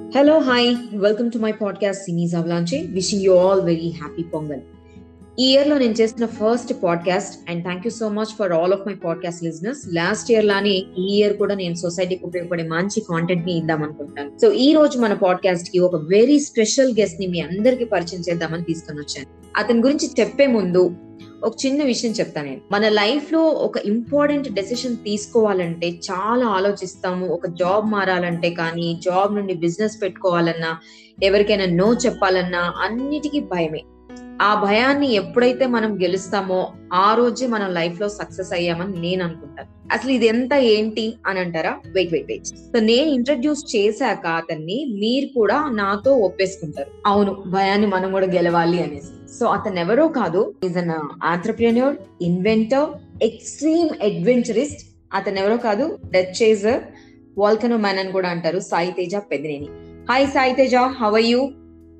Hello, hi. Welcome to my podcast, Sinis Avalanche. Wishing you all very happy Pongal. ఈ year లో నేను చేసిన first podcast and thank you so much for all of my podcast listeners last year లానే ఈ year కూడా నేను సొసైటీకి ఉపయోగపడే మంచి కాంటెంట్ ని ఇద్దాం అనుకుంటాను సో ఈ రోజు మన పాడ్కాస్ట్ కి ఒక వెరీ స్పెషల్ గెస్ట్ ని మీ అందరికి పరిచయం చేద్దామని తీసుకొని వచ్చాను అతని గురించి చెప్పే ముందు ఒక చిన్న విషయం చెప్తాను నేను మన లైఫ్ లో ఒక ఇంపార్టెంట్ డెసిషన్ తీసుకోవాలంటే చాలా ఆలోచిస్తాము ఒక జాబ్ మారాలంటే కానీ జాబ్ నుండి బిజినెస్ పెట్టుకోవాలన్నా ఎవరికైనా నో చెప్పాలన్నా అన్నిటికీ భయమే ఆ భయాన్ని ఎప్పుడైతే మనం గెలుస్తామో ఆ రోజే మన లైఫ్ లో సక్సెస్ అయ్యామని నేను అనుకుంటాను అసలు ఇది ఎంత ఏంటి అని అంటారా వెయిట్ వెయిట్ వెయిట్ సో నేను ఇంట్రడ్యూస్ చేశాక అతన్ని మీరు కూడా నాతో ఒప్పేసుకుంటారు అవును భయాన్ని మనం కూడా గెలవాలి అనేసి సో అతను ఎవరో కాదు is an entrepreneur inventor extreme adventurist అతను ఎవరో కాదు డెత్ చేజర్ వాల్కనో మ్యాన్ అని కూడా అంటారు Sai Teja Peddineni hi Sai Teja how are you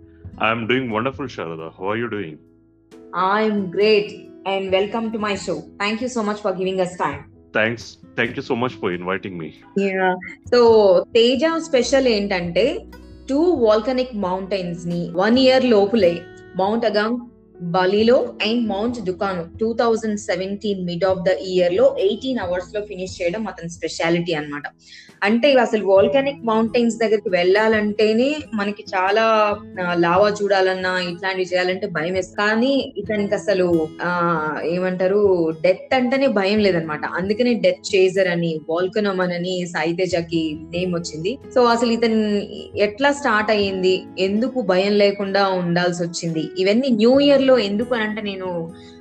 I'm doing wonderful, Sharada. How are you doing? I'm great and welcome to my show. Thank you so much for giving us time. Thanks. Thank you so much for inviting me. Yeah. So Teja special ఏంటంటే two volcanic mountains ని one year లోపులే Mount Agung బలీలో and Mount Dukono two thousand seventeen mid of the year లో eighteen hours లో finish చేయడం అతని speciality అన్నమాట అంటే అసలు వాల్కానిక్ మౌంటైన్స్ దగ్గరికి వెళ్ళాలంటేనే మనకి చాలా ఆ, లావా చూడాలన్నా ఇట్లాంటివి చేయాలంటే భయం వేస్తుంది కానీ ఇతనికి అసలు ఆ ఏమంటారు డెత్ అంటేనే భయం లేదనమాట అందుకనే డెత్ చేజర్ అని వాల్కనమన్ అని సాయితేజకి నేమ్ వచ్చింది సో అసలు ఇతను ఎట్లా స్టార్ట్ అయ్యింది ఎందుకు భయం లేకుండా ఉండాల్సి వచ్చింది ఇవన్నీ న్యూ ఇయర్ లో ఎందుకు అని అంటే నేను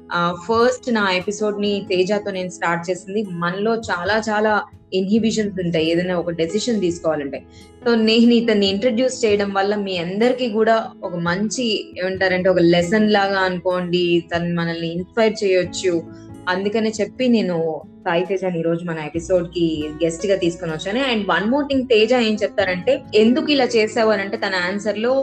ఫస్ట్ నా ఎపిసోడ్ ని తేజాతో నేను స్టార్ట్ చేసింది మనలో చాలా చాలా ఇన్హిబిషన్స్ ఉంటాయి ఏదైనా ఒక డెసిషన్ తీసుకోవాలంటే సో నేను ఇతన్ని ఇంట్రడ్యూస్ చేయడం వల్ల మీ అందరికి కూడా ఒక మంచి ఏమంటారంటే ఒక లెసన్ లాగా అనుకోండి తను మనల్ని ఇన్స్పైర్ చేయొచ్చు అందుకనే చెప్పి నేను సాయి తేజని ఈ రోజు మన ఎపిసోడ్ కి గెస్ట్ గా తీసుకొని వచ్చాను and one more thing Teja ఏం చెప్తారంటే ఎందుకు ఇలా చేసావు అని అంటే తన ఆన్సర్ లో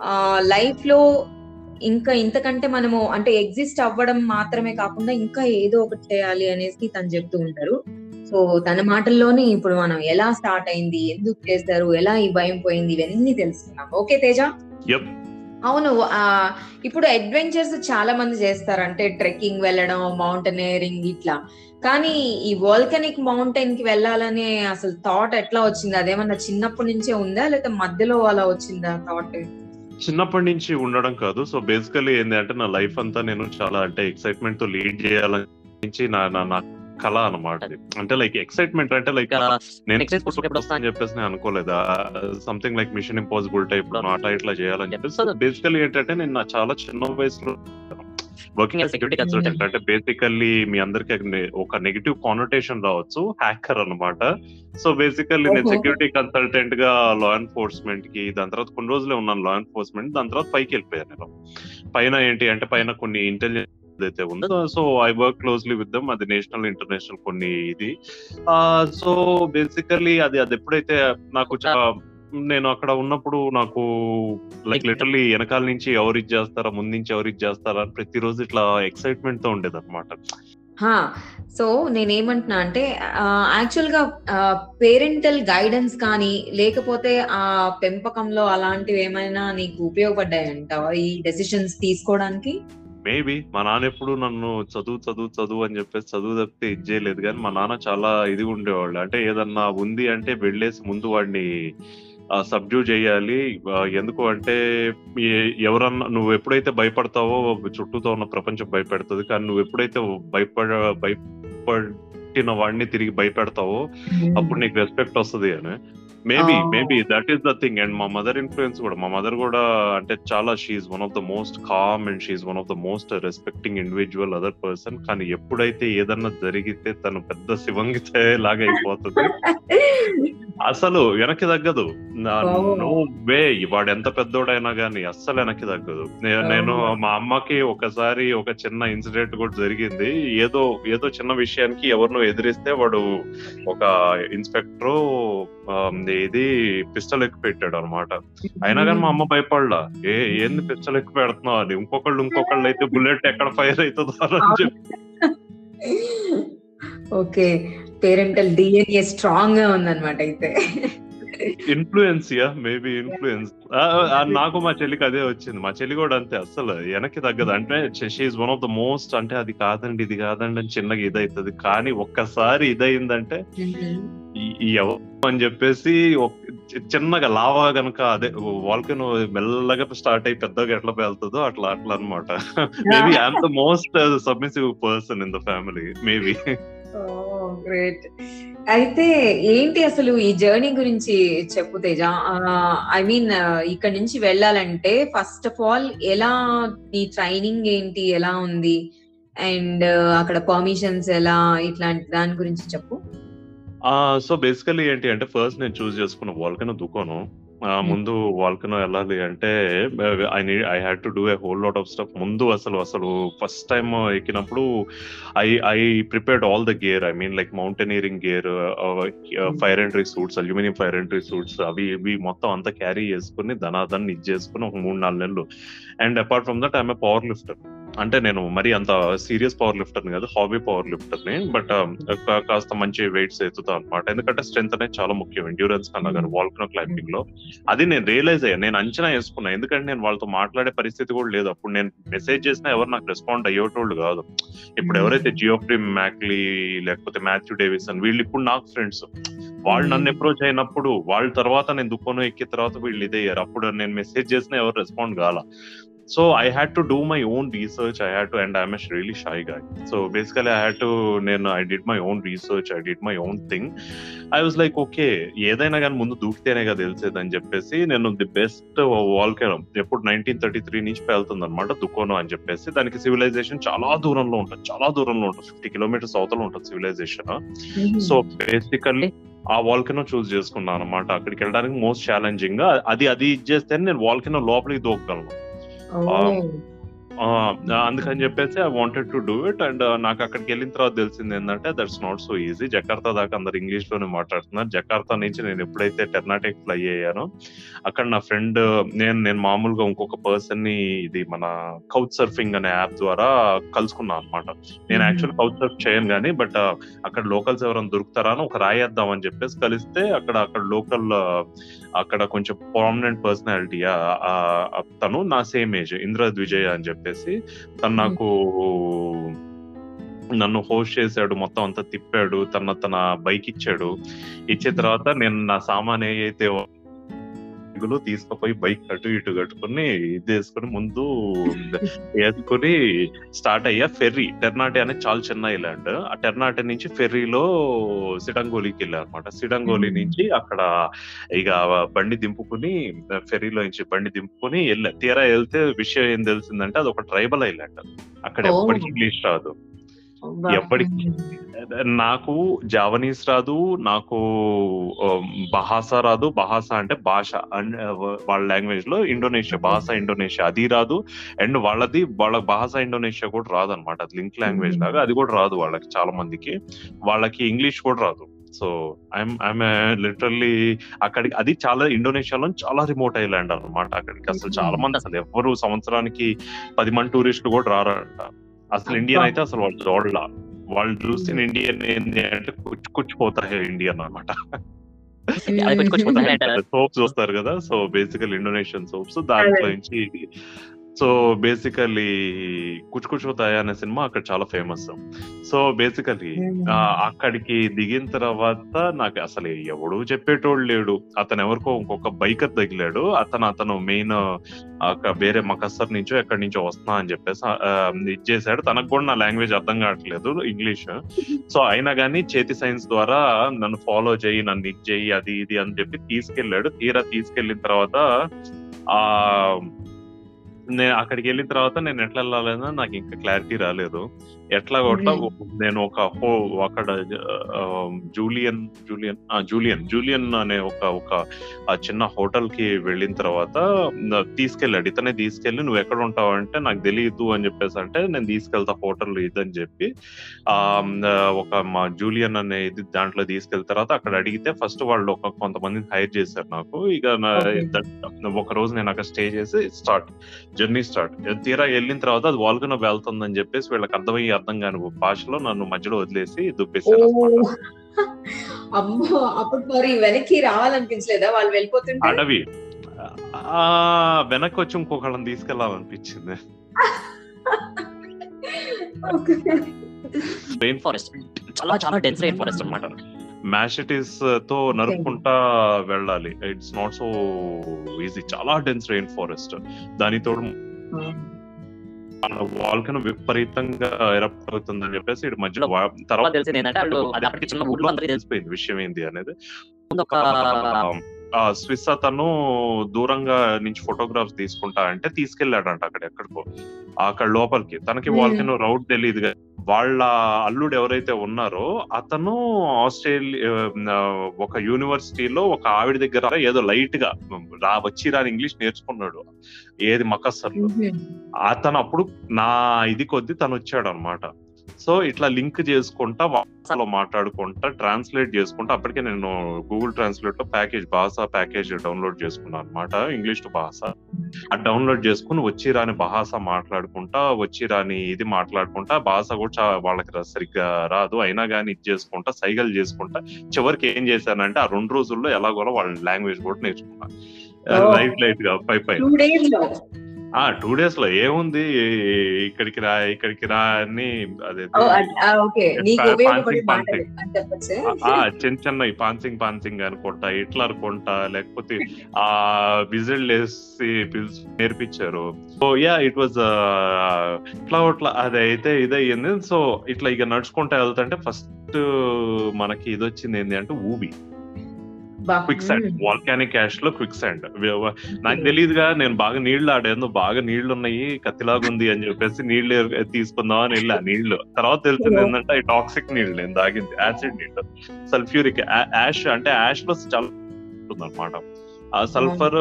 లైఫ్ లో ఇంకా ఇంతకంటే మనము అంటే ఎగ్జిస్ట్ అవ్వడం మాత్రమే కాకుండా ఇంకా ఏదో ఒకటి చేయాలి అనేసి తను చెప్తూ ఉంటారు సో తన మాటల్లోనే ఇప్పుడు మనం ఎలా స్టార్ట్ అయింది ఎందుకు చేస్తారు ఎలా ఈ భయం పోయింది ఇవన్నీ తెలుసుకున్నాం ఓకే తేజ Yep. అవును ఆ, ఇప్పుడు అడ్వెంచర్స్ చాలా మంది చేస్తారు అంటే ట్రెక్కింగ్ వెళ్ళడం మౌంటైనరింగ్ ఇట్లా కానీ ఈ వాల్కనిక్ మౌంటైన్ కి వెళ్ళాలనే అసలు థాట్ ఎట్లా వచ్చింది అదేమన్నా చిన్నప్పటి నుంచే ఉందా లేకపోతే మధ్యలో అలా వచ్చిందా థాట్ చిన్నప్పటి నుంచి ఉండడం కాదు సో బేసికలీ ఏంటి అంటే నా లైఫ్ అంతా నేను చాలా అంటే ఎక్సైట్మెంట్ తో లీడ్ చేయాలని నుంచి నా నా నా కళ అనమాట అంటే లైక్ ఎక్సైట్మెంట్ అంటే లైక్ నేను Exercise కోసం ఎప్పుడు వస్తా అని చెప్పేసి నేను అనుకోలేదా something like Mission Impossible type ఆట ఇట్లా చేయాలని చెప్పేసి బేసికలీ ఏంటంటే నేను నా చాలా చిన్న వయసులో వర్కింగ్ యాజ్ సెక్యూరిటీ కన్సల్టెంట్ అంటే బేసికల్లీ మీ అందరికి ఒక నెగిటివ్ కానోటేషన్ రావచ్చు హ్యాకర్ అన్నమాట సో బేసికల్లీ నేను ఓహో. సెక్యూరిటీ కన్సల్టెంట్ గా లా ఎన్ఫోర్స్మెంట్ కి దాని తర్వాత కొన్ని రోజులే ఉన్నాను లా ఎన్ఫోర్స్మెంట్ దాని తర్వాత పైకి వెళ్ళిపోయాను నేను పైన ఏంటి అంటే పైన కొన్ని ఇంటెలిజెన్స్ ఏదైతే ఉందో so I work closely with them అది నేషనల్ ఇంటర్నేషనల్ కొన్ని ఇది సో బేసికల్లీ అది అది ఎప్పుడైతే నాకు చా- నేను అక్కడ ఉన్నప్పుడు నాకు లైక్ లిటర్లీ వెనకాల నుంచి ఎవరు ఇది చేస్తారా ముందు నుంచి ఎవరు ఇది చేస్తారా అని ప్రతిరోజు ఇట్లా ఎక్సైట్మెంట్ తో ఉండేది అనమాట హా సో నేనేమంటున్నా అంటే యాక్చువల్ గా పేరెంటల్ గైడెన్స్ కానీ లేకపోతే ఆ పెంపకంలో అలాంటివి ఏమైనా నీకు ఉపయోగపడ్డాయంటావా ఈ డెసిషన్స్ తీసుకోవడానికి మేబీ మా నాన్న ఎప్పుడు నన్ను చదువు చదువు చదువు అని చెప్పేసి చదువు తప్పితే ఇది చేయలేదు కానీ మా నాన్న చాలా ఇది ఉండేవాళ్ళు అంటే ఏదన్నా ఉంది అంటే వెళ్ళేసి ముందు వాడిని సబ్డ్యూ చేయాలి ఆ, ఎందుకు అంటే ఏ- ఎవరన్నా నువ్వు ఎప్పుడైతే భయపడతావో చుట్టూతో ఉన్న ప్రపంచం భయపెడుతుంది కానీ నువ్వు ఎప్పుడైతే భయపడ భయపడిన వాడిని తిరిగి భయపెడతావో అప్పుడు నీకు రెస్పెక్ట్ వస్తుంది అని maybe Oh. Maybe that is the thing and మా మదర్ ఇన్ఫ్లుయెన్స్ కూడా మా మదర్ కూడా అంటే చాలా she's one of the most calm and she's one of the most respecting individual other person కానీ ఎప్పుడైతే ఏదన్నా జరిగితే తను పెద్ద శివంగితే లాగా అయిపోతుంది అసలు వెనక్కి తగ్గదు Oh. నో వే వాడు ఎంత పెద్దోడైనా గానీ అస్సలు వెనక్కి తగ్గదు నే- నేను Oh. మా అమ్మకి ఒకసారి ఒక చిన్న ఇన్సిడెంట్ కూడా జరిగింది ఏదో ఏదో చిన్న విషయానికి ఎవరినో ఎదిరిస్తే వాడు ఒక ఇన్స్పెక్టర్ ఇది పిస్టల్ ఎక్కువ పెట్టాడు అనమాట అయినా కానీ మా అమ్మ భయపడలా ఏ ఏంది పిస్టల్ ఎక్కువ పెడుతున్నావు అని ఇంకొకళ్ళు ఇంకొకళ్ళు అయితే బుల్లెట్ ఎక్కడ ఫైర్ అవుతుందో అని చెప్పి ఓకే పేరెంటల్ డిఎన్ఏ స్ట్రాంగ్ గా ఉందన్నమాట అయితే ఇన్ఫ్లుయెన్స్ యా మేబీ ఇన్ఫ్లుయెన్స్ నాకు మా చెల్లికి అదే వచ్చింది మా చెల్లి కూడా అంతే అసలు వెనక్కి తగ్గదు అంటే she's one of the most అంటే అది కాదండి ఇది కాదండి అని చిన్నగా ఇదవుతుంది కానీ ఒక్కసారి ఇదయిందంటే ఈ- ఈ ఎవ- అని చెప్పేసి ఒక చి- చిన్నగా లావా గనక అదే వాల్కన్ మెల్లగా స్టార్ట్ అయ్యి పెద్దగా ఎట్లా వెళ్తుందో అట్లా అట్లా అనమాట maybe I'm the most submissive person in the family maybe great అయితే ఏంటి అసలు ఈ జర్నీ గురించి చెప్పు తేజ ఐ మీన్ ఇక్కడ నుంచి వెళ్ళాలంటే ఫస్ట్ ఆఫ్ ఆల్ ఎలా నీ ట్రైనింగ్ ఏంటి ఎలా ఉంది అండ్ అక్కడ పర్మిషన్స్ ఎలా ఇట్లాంటి దాని గురించి చెప్పు సో బేసికలీ ఏంటి అంటే ఫస్ట్ నేను చూస్ చేసుకున్న వాల్కనో దుకాను ముందు వాల్కనో వెళ్ళాలి అంటే I need I had to do a whole lot of stuff ముందు అసలు అసలు ఫస్ట్ టైం ఎక్కినప్పుడు I I prepared all the gear I mean like mountaineering gear fire entry suits aluminium fire entry suits అవి ఇవి మొత్తం అంతా carry చేసుకుని ధనాధన్ ఇది చేసుకుని ఒక మూడు నాలుగు నెలలు and apart from that I'm power lifter అంటే నేను మరి అంత సీరియస్ పవర్ లిఫ్టర్ కాదు హాబీ పవర్ లిఫ్టర్ ని బట్ కాస్త మంచి వెయిట్స్ ఎత్తుతా అనమాట ఎందుకంటే స్ట్రెంత్ అనేది చాలా ముఖ్యం ఎండ్యూరెన్స్ కన్నా కానీ వాల్కనో క్లైంబింగ్ లో అది నేను రియలైజ్ అయ్యా నేను అంచనా వేసుకున్నా ఎందుకంటే నేను వాళ్ళతో మాట్లాడే పరిస్థితి కూడా లేదు అప్పుడు నేను మెసేజ్ చేసినా ఎవరు నాకు రెస్పాండ్ అయ్యేటోళ్ళు కాదు ఇప్పుడు ఎవరైతే జియోఫ్రీ మ్యాక్లీ లేకపోతే మాథ్యూ డేవిసన్ వీళ్ళు ఇప్పుడు నాకు ఫ్రెండ్స్ వాళ్ళు నన్ను అప్రోచ్ అయినప్పుడు వాళ్ళ తర్వాత నేను దుకాణం ఎక్కిన తర్వాత వీళ్ళు ఇదయ్యారు అప్పుడు నేను మెసేజ్ చేసినా ఎవరు రెస్పాండ్ కాల so I had to do my own research I had to and I'm really shy guy so basically I had to నేను I did my own research I did my own thing I was like okay ఏదైనా కానీ ముందు దూకితేనే కదా తెలిసేది అని చెప్పేసి నేను ది బెస్ట్ వాల్కెనో ఎప్పుడు నైన్టీన్ థర్టీ త్రీ నుంచి వెళ్తుంది అనమాట దుకోనో అని చెప్పేసి దానికి సివిలైజేషన్ చాలా దూరంలో ఉంటుంది చాలా దూరంలో ఉంటుంది ఫిఫ్టీ కిలోమీటర్స్ అవతల ఉంటుంది సివిలైజేషన్ సో బేసికల్లీ ఆ వాల్కెనో చూస్ చేసుకున్నాను అనమాట అక్కడికి వెళ్ళడానికి మోస్ట్ ఛాలెంజింగ్ గా అది అది ఇచ్చేస్తే నేను వాల్కెనో లోపలికి దూకగలను ఆ, అందుకని చెప్పేసి I wanted to do it and నాకు అక్కడికి వెళ్ళిన తర్వాత తెలిసింది ఏంటంటే that's not so easy Jakarta దాకా అందరు ఇంగ్లీష్ లోనే మాట్లాడుతున్నారు జకార్తా నుంచి నేను ఎప్పుడైతే టెర్నాటిక్ ఫ్లై అయ్యానో అక్కడ నా ఫ్రెండ్ నేను నేను మామూలుగా ఇంకొక పర్సన్ ని ఇది మన కౌచ్ సర్ఫింగ్ అనే యాప్ ద్వారా కలుసుకున్నాను అనమాట నేను యాక్చువల్ కౌచ్ సర్ఫ్ చేయను కానీ బట్ అక్కడ లోకల్స్ ఎవరైనా దొరుకుతారా అని ఒక రాయేద్దాం అని చెప్పేసి కలిస్తే అక్కడ అక్కడ లోకల్ అక్కడ కొంచెం ప్రామినెంట్ పర్సనాలిటీ తను నా సేమ్ ఏజ్ ఇంద్ర విజయ్ అని చెప్పేసి తను నాకు నన్ను హోస్ట్ చేశాడు మొత్తం అంతా తిప్పాడు తన తన బైక్ ఇచ్చాడు ఇచ్చిన తర్వాత నేను నా సామాన్ ఏదైతే బ్యాగులు తీసుకుపోయి బైక్ అటు ఇటు కట్టుకుని ఇది వేసుకుని ముందు వేసుకుని స్టార్ట్ అయ్యా ఫెర్రీ టెర్నాటి అనేది చాలా చిన్న ఐలాండ్ ఆ టెర్నాటి నుంచి ఫెర్రీలో సిడంగోలికి వెళ్ళా అనమాట సిడంగోలి నుంచి అక్కడ ఇక బండి దింపుకుని ఫెర్రీలో నుంచి బండి దింపుకుని వెళ్ళా తీరా వెళ్తే విషయం ఏం తెలిసిందంటే అది ఒక ట్రైబల్ ఐలాండ్ అక్కడ Oh. ఎప్పటికీ ఇంగ్లీష్ రాదు ఎప్పటికీ నాకు జావనీస్ రాదు నాకు బహాసా రాదు బహాసా అంటే భాష అండ్ వాళ్ళ లాంగ్వేజ్ లో ఇండోనేషియా భాష ఇండోనేషియా అది రాదు అండ్ వాళ్ళది వాళ్ళ భాష ఇండోనేషియా కూడా రాదు అనమాట అది లింక్ లాంగ్వేజ్ లాగా అది కూడా రాదు వాళ్ళకి చాలా మందికి వాళ్ళకి ఇంగ్లీష్ కూడా రాదు సో ఐఎమ్ ఐఎమ్ లిటరల్లీ అక్కడికి అది చాలా ఇండోనేషియాలో చాలా రిమోట్ ఐలాండ్ అనమాట అక్కడికి అసలు చాలా మంది అసలు ఎవరు సంవత్సరానికి పది మంది టూరిస్టులు కూడా రారంట అసలు ఇండియన్ అయితే అసలు వాళ్ళు చూడాల వాళ్ళు చూసిన ఇండియన్ ఏంటి అంటే కుచ్చు కుచ్చిపోతాయి ఇండియన్ అనమాట అది కొంచెం కొంచెం కొత్తగా అంటారు. సోప్స్ చూస్తారు కదా సో బేసికల్ ఇండోనేషియన్ సోప్స్ దాంట్లో అదే. నుంచి ఇది సో బేసికలీ కుచ్ కుచ్ హోతాయా అనే సినిమా అక్కడ చాలా ఫేమస్ సో బేసికలీ ఆ, అక్కడికి దిగిన తర్వాత నాకు అసలు ఎవడు చెప్పేటోడు లేడు అతను ఎవరికో ఇంకొక బైకర్ తగిలాడు అతను అతను మెయిన్ వేరే మకస్సర్ నుంచో ఎక్కడి నుంచో వస్తున్నా అని చెప్పేసి ఆ, ఇది చేశాడు తనకు కూడా నా లాంగ్వేజ్ అర్థం కావట్లేదు ఇంగ్లీష్ సో అయినా కానీ చేతి సైన్స్ ద్వారా నన్ను ఫాలో చేయి నన్ను ఇది చేయి అది ఇది అని చెప్పి తీసుకెళ్ళాడు తీరా తీసుకెళ్ళిన తర్వాత ఆ నేను అక్కడికి వెళ్ళిన తర్వాత నేను ఎట్లా వెళ్ళాలన్నా నాకు ఇంకా క్లారిటీ రాలేదు ఎట్లా కొట్లా నేను ఒక హో అక్కడ ఆ, జూలియన్ జూలియన్ ఆ, జూలియన్ జూలియన్ అనే ఒక ఒక ఆ చిన్న హోటల్ కి వెళ్ళిన తర్వాత నా- తీసుకెళ్ళాడు ఇతనే తీసుకెళ్ళి నువ్వు ఎక్కడ ఉంటావు అంటే నాకు తెలియదు అని చెప్పేసి అంటే నేను తీసుకెళ్తా హోటల్ ఇదని చెప్పి ఆ ఒక మా జూలియన్ అనే ఇది దాంట్లో తీసుకెళ్ళిన తర్వాత అక్కడ అడిగితే ఫస్ట్ వాళ్ళు ఒక కొంతమందిని హైర్ చేశారు నాకు ఇక నా- Okay. that- ఒక రోజు నేను అక్కడ స్టే చేసి స్టార్ట్ జర్నీ స్టార్ట్ తీరా వెళ్ళిన తర్వాత అది వాల్కనో వెళ్తుందని చెప్పేసి వీళ్ళకి అర్థమయ్యి అర్థం కాని భాషలో నన్ను మధ్యలో వదిలేసి దుబ్బేశారు అనమాట అమ్మో అప్పుడు మరి వెనక్కి రావాలనిపించలేదా వాళ్ళు వెళ్ళిపోతుంటే అడవి ఆ వెనక్కి వచ్చి ఇంకొకళ్ళని తీసుకెళ్లాలనిపించింది Okay. రెయిన్ ఫారెస్ట్ చాలా చాలా డెన్స్ రెయిన్ ఫారెస్ట్ అన్నమాట మ్యాషెటిస్ తో నరుక్కుంటా వెళ్ళాలి ఇట్స్ నాట్ సో ఈజీ చాలా డెన్స్ రెయిన్ ఫారెస్ట్ దానితో వాల్కన్ విపరీతంగా ఎరప్ట్ అవుతుందని చెప్పేసి ఇటు మధ్యలో వా- తర్వాత తర్వాత తెలిసింది ఏంటంటే వాళ్ళు అది అప్పటికి చిన్న ఊర్లో అందరికీ తెలిసి తెలిసిపోయింది విషయం ఏంటి అనేది ముందు ఒక ఆ స్విస్ అతను దూరంగా నుంచి ఫోటోగ్రాఫ్స్ తీసుకుంటా అంటే తీసుకెళ్లాడంట అక్కడ ఎక్కడికో అక్కడ లోపలికి తనకి Hmm. వాళ్ళకి రౌట్ తెలియదు వాళ్ళ అల్లుడు ఎవరైతే ఉన్నారో అతను ఆస్ట్రేలియా ఆ, ఒక యూనివర్సిటీలో ఒక ఆవిడ దగ్గర ఏదో లైట్ గా రా వచ్చి రాని ఇంగ్లీష్ నేర్చుకున్నాడు ఏది మకస్సర్లో అతను అప్పుడు నా ఇది కొద్ది తను వచ్చాడు అనమాట సో ఇట్లా లింక్ చేసుకుంటా లో మాట్లాడుకుంటా ట్రాన్స్లేట్ చేసుకుంటా అప్పటికే నేను గూగుల్ ట్రాన్స్లేట్ లో ప్యాకేజ్ భాష ప్యాకేజ్ డౌన్లోడ్ చేసుకున్నాను అనమాట ఇంగ్లీష్ టు భాష ఆ డౌన్లోడ్ చేసుకుని వచ్చి రాని భాష మాట్లాడుకుంటా వచ్చి రాని ఇది మాట్లాడుకుంటా భాష కూడా చా- వాళ్ళకి రా- సరిగ్గా రాదు అయినా కానీ ఇది చేసుకుంటా సైగలు చేసుకుంటా చివరికి ఏం చేశానంటే ఆ రెండు రోజుల్లో ఎలాగోలా వాళ్ళ లాంగ్వేజ్ కూడా నేర్చుకున్నా Oh. లైట్ లైట్ గా పై పై టూ డేస్ లో ఆ టూ డేస్ లో ఏముంది ఇక్కడికి రా ఇక్కడికి రా అని అదే ఓకే నీకు పా- ఉపయోగపడే పాన్సింగ్, మాటలు అని చెప్పచ్చే ఆ చిన్న చిన్న పాన్సింగ్ పాన్సింగ్ అనుకుంటా ఇట్లా అనుకుంటా లేకపోతే ఆ విజిల్ వేసి పిలిచి నేర్పించారు సో యా ఇట్ వాజ్ ఇట్లా అట్లా అది అయితే ఇది అయ్యింది సో ఇట్లా ఇక నడుచుకుంటా వెళ్తుంటే ఫస్ట్ మనకి ఇది వచ్చింది ఏంటి అంటే ఊబి బా. క్విక్ శాండ్ మ్మ్. వాల్కానిక్ యాష్ లో క్విక్ శాండ్ నాకు తెలియదుగా నేను బాగా నీళ్లు ఆడాను బాగా నీళ్లు ఉన్నాయి కత్తిలాగా ఉంది అని చెప్పేసి నీళ్లు ఎ- తీసుకుందాం అని వెళ్ళి ఆ నీళ్లు తర్వాత తెలిసింది ఓ. ఏంటంటే ఈ టాక్సిక్ నీళ్లు నేను తాగింది యాసిడ్ నీళ్లు సల్ఫ్యూరిక్ యాష్ అంటే యాష్ లో చాలా ఉంటుంది అనమాట ఆ సల్ఫర్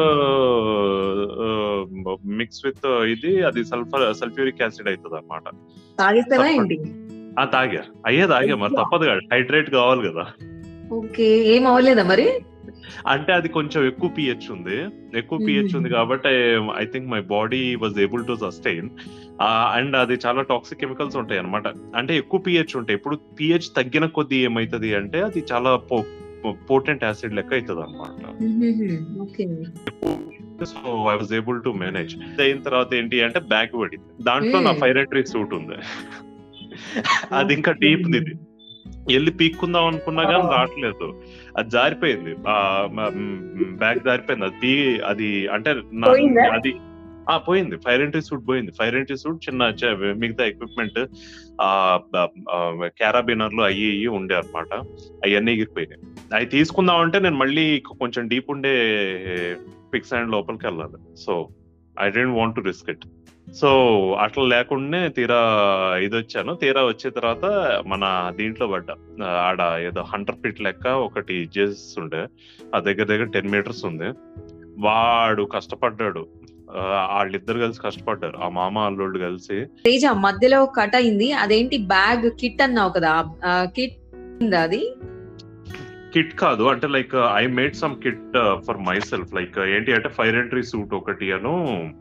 మిక్స్ విత్ ఇది అది సల్ఫర్ సల్ఫ్యూరిక్ యాసిడ్ అవుతుంది అనమాట తాగేస్తావా ఏంటి ఆ తాగా అయ్యే తాగా మరి తప్పదు కదా హైడ్రేట్ కావాలి కదా ఓకే ఏం అవ్వలేదా మరి అంటే అది కొంచెం ఎక్కువ పిహెచ్ ఉంది ఎక్కువ పిహెచ్ ఉంది Mhm. కాబట్టి I think my body was able to sustain and అది చాలా టాక్సిక్ కెమికల్స్ ఉంటాయి అనమాట అంటే ఎక్కువ పిహెచ్ ఉంటాయి ఇప్పుడు పిహెచ్ తగ్గిన కొద్దీ ఏమైతది అంటే అది చాలా పోటెంట్ యాసిడ్ లెక్క అవుతుంది అనమాట okay so I was able to manage అయిన తర్వాత ఏంటి అంటే బ్యాక్ పడింది దాంట్లో నా Mm. ఫైరెటరీ సూట్ ఉంది అది ఇంకా డీప్ ఇది వెళ్ళి పీక్కుందాం అనుకున్నా కానీ Oh. రావట్లేదు అది జారిపోయింది బ్యాగ్ జారిపోయింది అది పీ అది అంటే నా- పోయిందా? అది ఆ పోయింది ఫైర్ ఎంట్రీ సూట్ పోయింది ఫైర్ ఎంట్రీ సూట్ చిన్న చ- మిగతా ఎక్విప్మెంట్ ఆ క్యారాబినర్లు అయ్యి ఇయ్యి ఉండే అనమాట అవన్నీ ఎగిరిపోయినాయి అవి తీసుకుందాం అంటే నేను మళ్ళీ కొంచెం డీప్ ఉండే పిక్స్ అండ్ లోపలికి వెళ్ళాలి so I didn't want to risk it so అట్లా లేకుండానే తీరా ఇది వచ్చాను తీరా వచ్చిన తర్వాత మన దీంట్లో పడ్డా ఆ, ఆడ ఏదో హంటర్ పిట్ లెక్క ఒకటి చేస్తుండే ఆ దగ్గర దగ్గర టెన్ మీటర్స్ ఉంది వాడు కష్టపడ్డాడు ఆ, వాళ్ళిద్దరు కలిసి కష్టపడ్డారు ఆ మామ అల్లుళ్ళు కలిసి తేజ మధ్యలో కట్ అయింది అదేంటి బ్యాగ్ కిట్ అన్నావు కదా కిట్ అది కిట్ కాదు అంటే like I made some kit for myself like ఏంటి అంటే ఫైర్ ఎంట్రీ సూట్ ఒకటి అను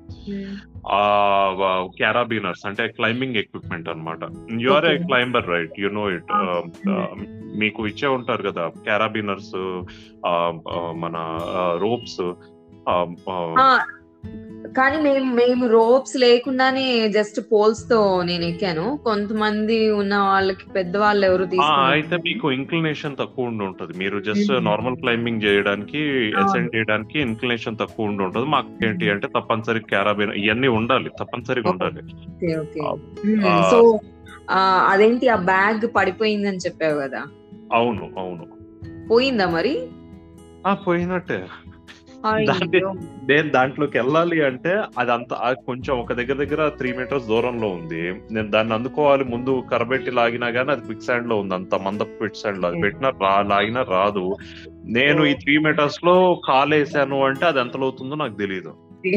క్యారాబీనర్స్ అంటే క్లైంబింగ్ ఎక్విప్మెంట్ అనమాట you are a Okay. Climber right you know it Hmm. మీకు ఇచ్చే ఉంటారు కదా క్యారాబీనర్స్ మన రోప్స్ ఆ, కానీ మేము మేము రోప్స్ లేకుండానే జస్ట్ పోల్స్ తో నేను ఎక్కాను కొంతమంది ఉన్న వాళ్ళకి పెద్దవాళ్ళు ఎవరు అయితే తీసుకున్నారు మీకు ఇంక్లినేషన్ తక్కువ ఉండి ఉంటుంది మీరు జస్ట్ Mhm. నార్మల్ క్లైంబింగ్ చేయడానికి అవును. అసెండ్ చేయడానికి ఇంక్లినేషన్ తక్కువ ఉండి ఉంటుంది మాకు ఏంటి అంటే తప్పనిసరి క్యారాబీన్ ఇవన్నీ ఉండాలి తప్పనిసరిగా Okay. ఉండాలి ఓకే ఓకే ఆ, ఆ. సో అదేంటి ఆ బ్యాగ్ పడిపోయిందని చెప్పావు కదా అవును అవును పోయిందా మరి ఆ పోయినట్టే అయ్యో. దాన్ని- నేను దాంట్లోకి వెళ్ళాలి అంటే అది అంత ఆ కొంచెం ఒక దగ్గర దగ్గర త్రీ మీటర్స్ దూరంలో ఉంది నేను దాన్ని అందుకోవాలి ముందు కరబెట్టి లాగినా గానీ అది క్విక్ శాండ్ లో ఉంది అంత మంద క్విక్ శాండ్ లో అది పెట్టినా రా లాగినా రాదు నేను ఈ త్రీ మీటర్స్ లో కాలేసాను అంటే అది ఎంత అవుతుందో నాకు తెలియదు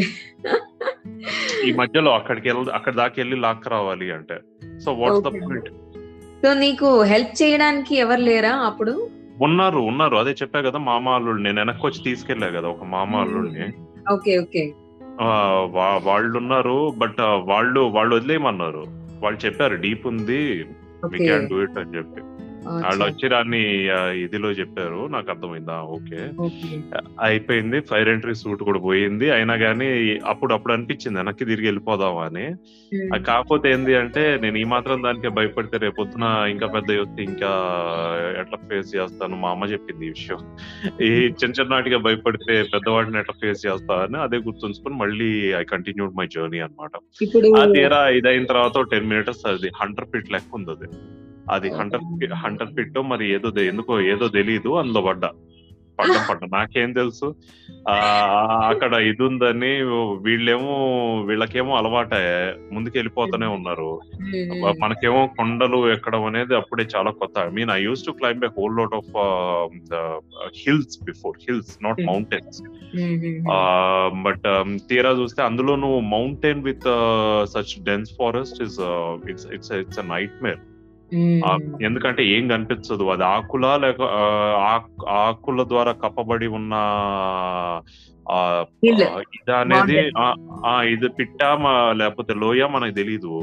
ఈ మధ్యలో అక్కడికి వెళ్ళి అక్కడ దాకా వెళ్ళి లాక్ రావాలి అంటే so what's the Okay. Point so నీకు హెల్ప్ చేయడానికి ఎవరు లేరా అప్పుడు ఉన్నారు ఉన్నారు అదే చెప్పా కదా మామ అల్లుడు నేను వెనక్కి వచ్చి తీసుకెళ్లా కదా ఒక మామ అల్లుడిని ఓకే ఓకే ఆ, వా- వాళ్ళు ఉన్నారు బట్ వాళ్ళు వాళ్ళు వదిలేయమన్నారు వాళ్ళు చెప్పారు డీప్ ఉంది we okay can do it అని చెప్పి వాళ్ళు వచ్చి దాన్ని ఆ, ఇదిలో చెప్పారు నాకు అర్థమైందా ఓకే ఓకే అయిపోయింది ఫైర్ ఎంట్రీ సూట్ కూడా పోయింది అయినా కానీ అప్పుడు అప్పుడు అనిపించింది వెనక్కి తిరిగి వెళ్ళిపోదాం అని అది కాకపోతే ఏంది అంటే నేను ఈ మాత్రం దానికే భయపడితే రేపొద్దున ఇంకా పెద్ద వస్తే ఇంకా ఎట్లా ఫేస్ చేస్తాను మా అమ్మ చెప్పింది ఈ విషయం ఈ చిన్న చిన్న వాటిగా భయపడితే పెద్దవాడిని ఎట్లా ఫేస్ చేస్తా అని అదే గుర్తుంచుకొని మళ్ళీ ఐ కంటిన్యూడ్ మై జర్నీ అన్నమాట ఇప్పుడు ఆ తీరా ఇదైన తర్వాత టెన్ మినిట్స్ అది హంటర్ పిట్ లెక్క ఉంది అది అది హంటర్ హంటర్ పిట్ మరి ఏదో తె- ఎందుకో ఏదో తెలియదు అందులో పడ్డా పడ్డం పడ్డా నాకేం తెలుసు ఆ అక్కడ ఇది ఉందని వీళ్ళేమో వీళ్ళకేమో అలవాటే ముందుకు వెళ్ళిపోతూనే ఉన్నారు మనకేమో కొండలు ఎక్కడం అనేది అప్పుడే చాలా కొత్త I mean I use to climb a whole lot of hills before hills not Hmm. Mountains but తీరా చూస్తే అందులోనూ mountain with such dense forest is it's it's it's a nightmare ఎందుకంటే ఏం కనిపించదు అది ఆకుల లేక ఆ, ఆక్- ఆకుల ద్వారా కప్పబడి ఉన్న ఆ, Hill. ఆ, ఇది అనేది Mountain. ఆ, ఆ, ఇది పిట్ట మా- లేకపోతే లోయ మనకు తెలీదు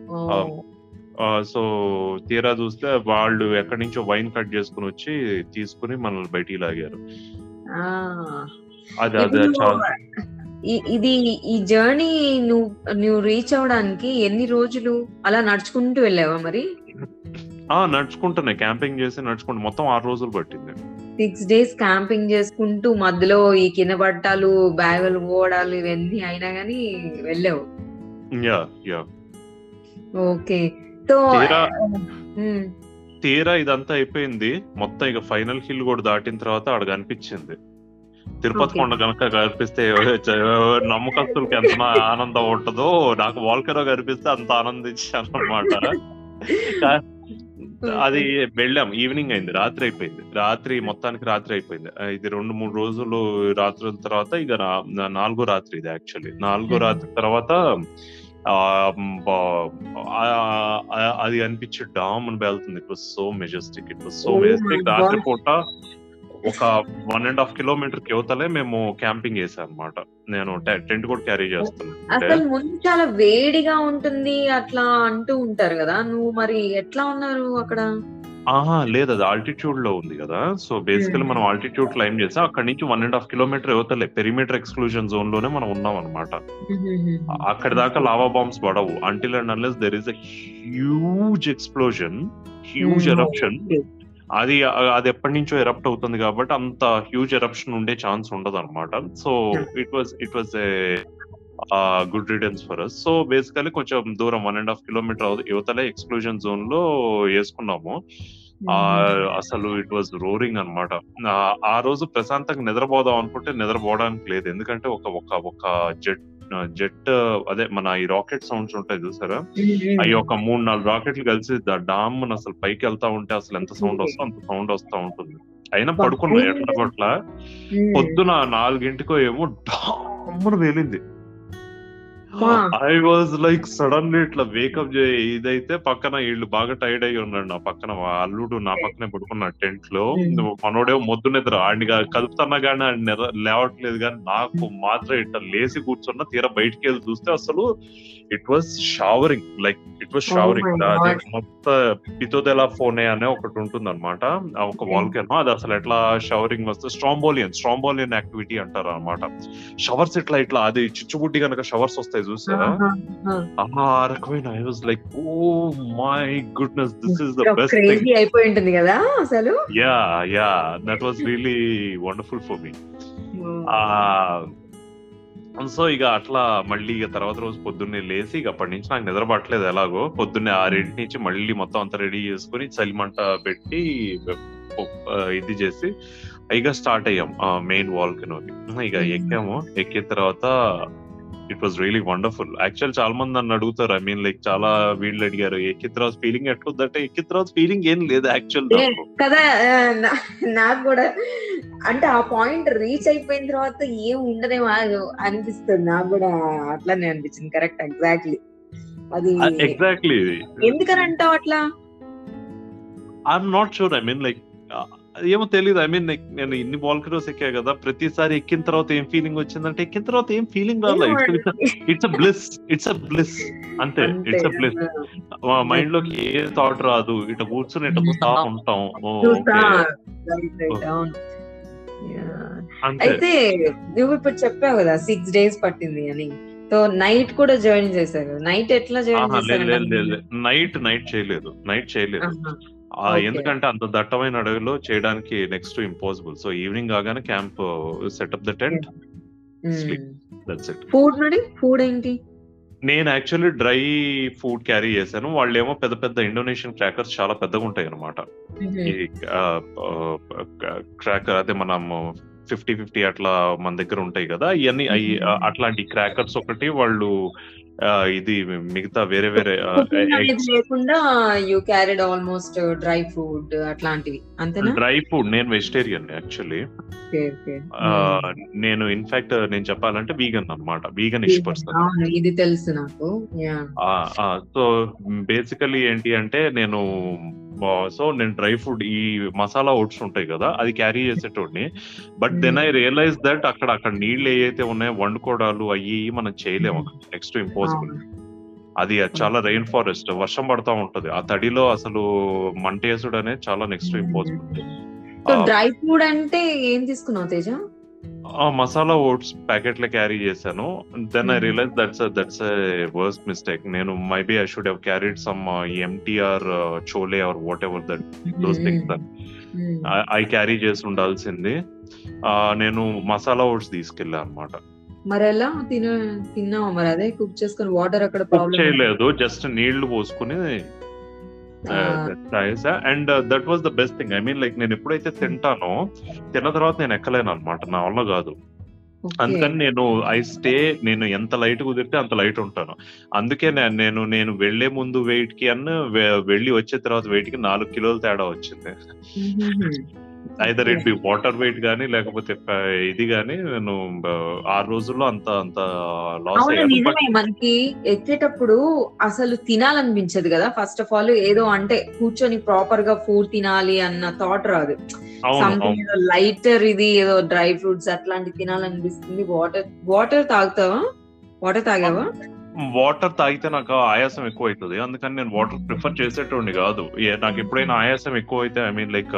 సో తీరా చూస్తే వాళ్ళు ఎక్కడి నుంచో వైన్ కట్ చేసుకుని వచ్చి తీసుకుని మనల్ని బయటికి లాగారు అది అది చాలా ఇది ఈ జర్నీ నువ్వు నువ్వు రీచ్ అవడానికి ఎన్ని రోజులు అలా నడుచుకుంటూ వెళ్ళావా మరి ఆ నడుచుకుంటున్నా క్యాంపింగ్ చేసి నడుచుకుంటూ మొత్తం ఆరు రోజులు పట్టింది సిక్స్ డేస్ క్యాంపింగ్ చేసుకుంటూ మధ్యలో ఈ కింద పట్టాలు బ్యాగులు పోవడాలు ఇవన్నీ అయినా గానీ వెళ్ళావు యా యా ఓకే సో తీరా ఉమ్, తీరా ఇదంతా అయిపోయింది మొత్తం ఇక ఫైనల్ హిల్ కూడా దాటిన తర్వాత ఆడ కనిపించింది తిరుపతి Okay. కొండ కనుక కనిపిస్తే నమ్మకస్తులకి ఎంత ఆనందం ఉంటుందో నాకు వాల్కెరో కనిపిస్తే అంత ఆనందించాను అనమాట అది వెళ్ళాం ఈవినింగ్ అయింది రాత్రి అయిపోయింది రాత్రి మొత్తానికి రాత్రి అయిపోయింది ఆ, ఇది రెండు మూడు రోజులు రాత్రుల తర్వాత ఇక నా- నా- నాలుగో రాత్రి ఇది యాక్చువల్లీ నాలుగో Mhm. రాత్రి తర్వాత ఆ, మ్, బా- ఆ- ఆ- అది అనిపించే డామ్ అని వెళ్తుంది it was so majestic it was so Oh my majestic రాత్రి God. పూట ఒక వన్ అండ్ హాఫ్ కిలోమీటర్ కి యువతలే మేము క్యాంపింగ్ చేసాం అనమాట నేను టెంట్ కూడా క్యారీ చేస్తున్నాను అంటే అసలు ముందు చాలా వేడిగా ఉంటుంది అట్లా అంటూ ఉంటారు కదా నువ్వు మరి ఎట్లా ఉన్నారు అక్కడ ఆహా లేదు అది ఆల్టిట్యూడ్ లో ఉంది కదా సో బేసికలీ Hmm. మనం ఆల్టిట్యూడ్ క్లైమ్ చేసాం అక్కడి నుంచి వన్ అండ్ హాఫ్ కిలోమీటర్ యువతలే పెరిమీటర్ ఎక్స్క్లూజన్ జోన్ లోనే మనం ఉన్నాం అనమాట అక్కడ దాకా లావా బాంబ్స్ పడవు until and unless there is a huge explosion huge Hmm. Eruption అది అది ఎప్పటి నుంచో ఎరప్ట్ అవుతుంది కాబట్టి అంత హ్యూజ్ ఎరప్షన్ ఉండే ఛాన్స్ ఉండదు అనమాట so Yeah. It was it was a good returns for us so basically కొంచెం దూరం వన్ అండ్ హాఫ్ కిలోమీటర్ యువతలే ఎక్స్క్లూజన్ జోన్ లో వేసుకున్నాము ఆ అసలు ఇట్ వాజ్ రోరింగ్ అనమాట ఆ రోజు ప్రశాంతంగా నిద్రపోదాం అనుకుంటే నిద్రపోవడానికి లేదు ఎందుకంటే ఒక ఒక ఒక జెట్ జెట్ అదే మన ఈ రాకెట్ సౌండ్స్ ఉంటాయి చూసారా అవి ఒక మూడు నాలుగు రాకెట్లు కలిసి డామ్ అసలు పైకి వెళ్తా ఉంటే అసలు ఎంత సౌండ్ వస్తుందో అంత సౌండ్ వస్తా ఉంటుంది అయినా పడుకున్నా ఎట్లా కొట్ల పొద్దున నాలుగింటికో ఏమో డామ్ను వేలింది Wow. I was like suddenly ఇట్లా వేకప్ ఇదైతే పక్కన వీళ్ళు బాగా టైర్డ్ అయ్యి ఉన్నాడు నా పక్కన మా అల్లుడు నా పక్కనే పడుకున్న టెంట్ లో Hmm. మనోడేమో మొద్దు నిద్ర ఆడిని కలుపుతున్నా కానీ ఆయన నిద్ర లేవట్లేదు కానీ నాకు మాత్రం ఇట్లా లేచి కూర్చున్న తీరా బయటికి వెళ్ళి చూస్తే అసలు it was showering like it was Oh showering my అది God. మొత్తం పితోదెలా ఫోనే అనే ఒకటి ఉంటుంది అనమాట ఒక Hmm. వాల్కెనో అది అసలు ఎట్లా షవరింగ్ వస్తే స్ట్రాంబోలియన్ స్ట్రాంబోలియన్ యాక్టివిటీ అంటారు అనమాట షవర్స్ ఇట్లా ఇట్లా అది చిచ్చుబుడ్డి కనుక షవర్స్ వస్తాయి చూసారా ఆ రకమైన I was like oh my goodness this is the best thing crazy అయిపోయి ఉంటుంది కదా అసలు yeah yeah that was really wonderful for me so ఇక అట్లా మళ్ళీ ఇక తర్వాత రోజు పొద్దున్నే లేసి ఇక అప్పటి నుంచి నాకు నిద్ర పట్టలేదు ఎలాగో పొద్దున్నే ఆరింటి నుంచి మళ్ళీ మొత్తం అంతా రెడీ చేసుకుని చలిమంట పెట్టి ఆ, ఇది చేసి ఇక స్టార్ట్ అయ్యాం మెయిన్ వాల్కనోకి ఇక Mhm. ఎక్కాము ఎక్కిన తర్వాత it was really wonderful actual చాలా మంది నన్ను అడుగుతారు ఐ మీన్ లైక్ చాలా వీళ్ళు అడిగారు ఎక్కిన తర్వాత ఫీలింగ్ ఎట్లుందంటే ఎక్కిన తర్వాత ఫీలింగ్ ఏం లేదు యాక్చువల్ ఏ, కదా ఆ, నా- నాకు కూడా అంటే ఆ పాయింట్ రీచ్ అయిపోయిన తర్వాత ఏం ఉండదేమో అది అనిపిస్తుంది నాకు కూడా అట్లానే అనిపించింది కరెక్ట్ ఎగ్జాక్ట్లీ అది ఎగ్జాక్ట్లీ ఎందుకని అంటావు అట్లా I'm not sure I mean like ఏమో తెలియదు ఐ మీన్ నేను ఇన్ని వాల్కరోస్ ఎక్కా కదా ప్రతిసారి ఎక్కిన తర్వాత ఏం ఫీలింగ్ వచ్చిందంటే ఎక్కిన తర్వాత ఏం ఫీలింగ్ రాలే it's a bliss it's a bliss అంతే ఇట్స్ అ బ్లిస్ మా మైండ్ లోకి ఏ థాట్ రాదు ఇట్లా కూర్చుని ఇట్లా చూస్తా ఉంటాం ఓ, చూస్తా okay. Right, right, అవును Yeah. అంతే అయితే నువ్వు ఇప్పుడు చెప్పావు కదా సిక్స్ డేస్ పట్టింది అని సో నైట్ కూడా జాయిన్ చేశారు కదా నైట్ ఎట్లా జాయిన్ ఆహా, లేదు లేదు లేదు చేశారు నైట్ నైట్ చేయలేదు నైట్ చేయలేదు ఆ, Okay. ఎందుకంటే అంత దట్టమైన అడవిలో చేయడానికి నెక్స్ట్ ఇంపాసిబుల్ సో ఈవినింగ్ కాగానే camp setup the tent Sleep. That's it food మరి ఫుడ్ ఏంటి నేను యాక్చువల్లీ డ్రై ఫుడ్ క్యారీ చేశాను వాళ్ళు ఏమో పెద్ద పెద్ద ఇండోనేషియన్ క్రాకర్స్ చాలా పెద్దగా ఉంటాయి అనమాట ఈ క్రాకర్ అదే మనం ఫిఫ్టీ ఫిఫ్టీ అట్లా మన దగ్గర ఉంటాయి కదా ఇవన్నీ అయి- Mhm. అట్లాంటి క్రాకర్స్ ఒకటి వాళ్ళు ఆ, ఇది మిగతా వేరే వేరే ఆ, Cooking అనేది eggs. లేకుండా you carried almost dry food అట్లాంటివి అంతేనా డ్రై ఫుడ్ నేను వెజిటేరియన్ యాక్చువల్లీ ఓకే ఓకే నేను ఇన్ఫాక్ట్ నేను చెప్పాలంటే వీగన్ అన్నమాట వీగన్ ఇష్ పర్సన్ అవును ఇది తెలుసు నాకు యా సో బేసికలీ ఏంటి అంటే నేను సో నేను డ్రై ఫుడ్ ఈ మసాలా ఓట్స్ ఉంటాయి కదా అది క్యారీ చేసేటోడిని but then I realize that అక్కడ అక్కడ నీళ్ళు ఏవైతే ఉన్నాయో వండుకోవడాలు అయ్యి మనం చేయలేము నెక్స్ట్ ఇంపాసిబుల్ అది చాలా రెయిన్ ఫారెస్ట్ వర్షం పడతా ఉంటది ఆ తడిలో అసలు మంటేసుడు అనేది చాలా next impossible so dry food అంటే ఏం తీసుకున్నావు తేజ ఆ మసాలా ఓట్స్ ప్యాకెట్ లో క్యారీ చేశాను then I Mhm. Realize that's that's worst mistake నేను maybe I should have carried some MTR chole or whatever that those things I carry చేసి ఉండాల్సింది ఆ, నేను మసాలా ఓట్స్ తీసుకెళ్ళా అనమాట మరి ఎలా తిన తిన్నావా మరి అదే కుక్ చేసుకొని వాటర్ అక్కడ కుక్ ప్రాబ్లం చేయలేదు జస్ట్ నీళ్లు పోసుకుని and that was the best thing I mean like నేను ఎప్పుడైతే తింటానో తిన్న తర్వాత నేను ఎక్కలేను అనమాట నా వల్ల కాదు అందుకని నేను ఐ స్టే నేను ఎంత లైట్ కుదిరితే అంత లైట్ ఉంటాను అందుకే నే- నేను నేను వెళ్లే ముందు వెయిట్ కి అన్న వె- వెళ్ళి వచ్చే తర్వాత వెయిట్ కి నాలుగు కిలోలు తేడా వచ్చింది either it be water weight గానీ లేకపోతే ప- ఇది గానీ నేను బ- ఆరు రోజుల్లో అంత అంత లాస్ అవును అయ్యాను బట్ నిజమే మనకి ఎక్కేటప్పుడు అసలు తినాలనిపించదు కదా ఫస్ట్ ఆఫ్ ఆల్ ఏదో అంటే కూర్చొని ప్రాపర్ గా ఫుడ్ తినాలి అన్న థాట్ రాదు అవును అవును సంథింగ్ ఏదో లైటర్ ఇది ఏదో డ్రై ఫ్రూట్స్ అట్లాంటి తినాలనిపిస్తుంది వాటర్ వాటర్ తాగుతావా వాటర్ తాగావా వాటర్ తాగితే నాకు ఆయాసం ఎక్కువ అవుతుంది అందుకని నేను వాటర్ ప్రిఫర్ చేసేటోడిని కాదు ఏ- నాకు ఎప్పుడైనా ఆయాసం ఎక్కువ అయితే ఐ మీన్ లైక్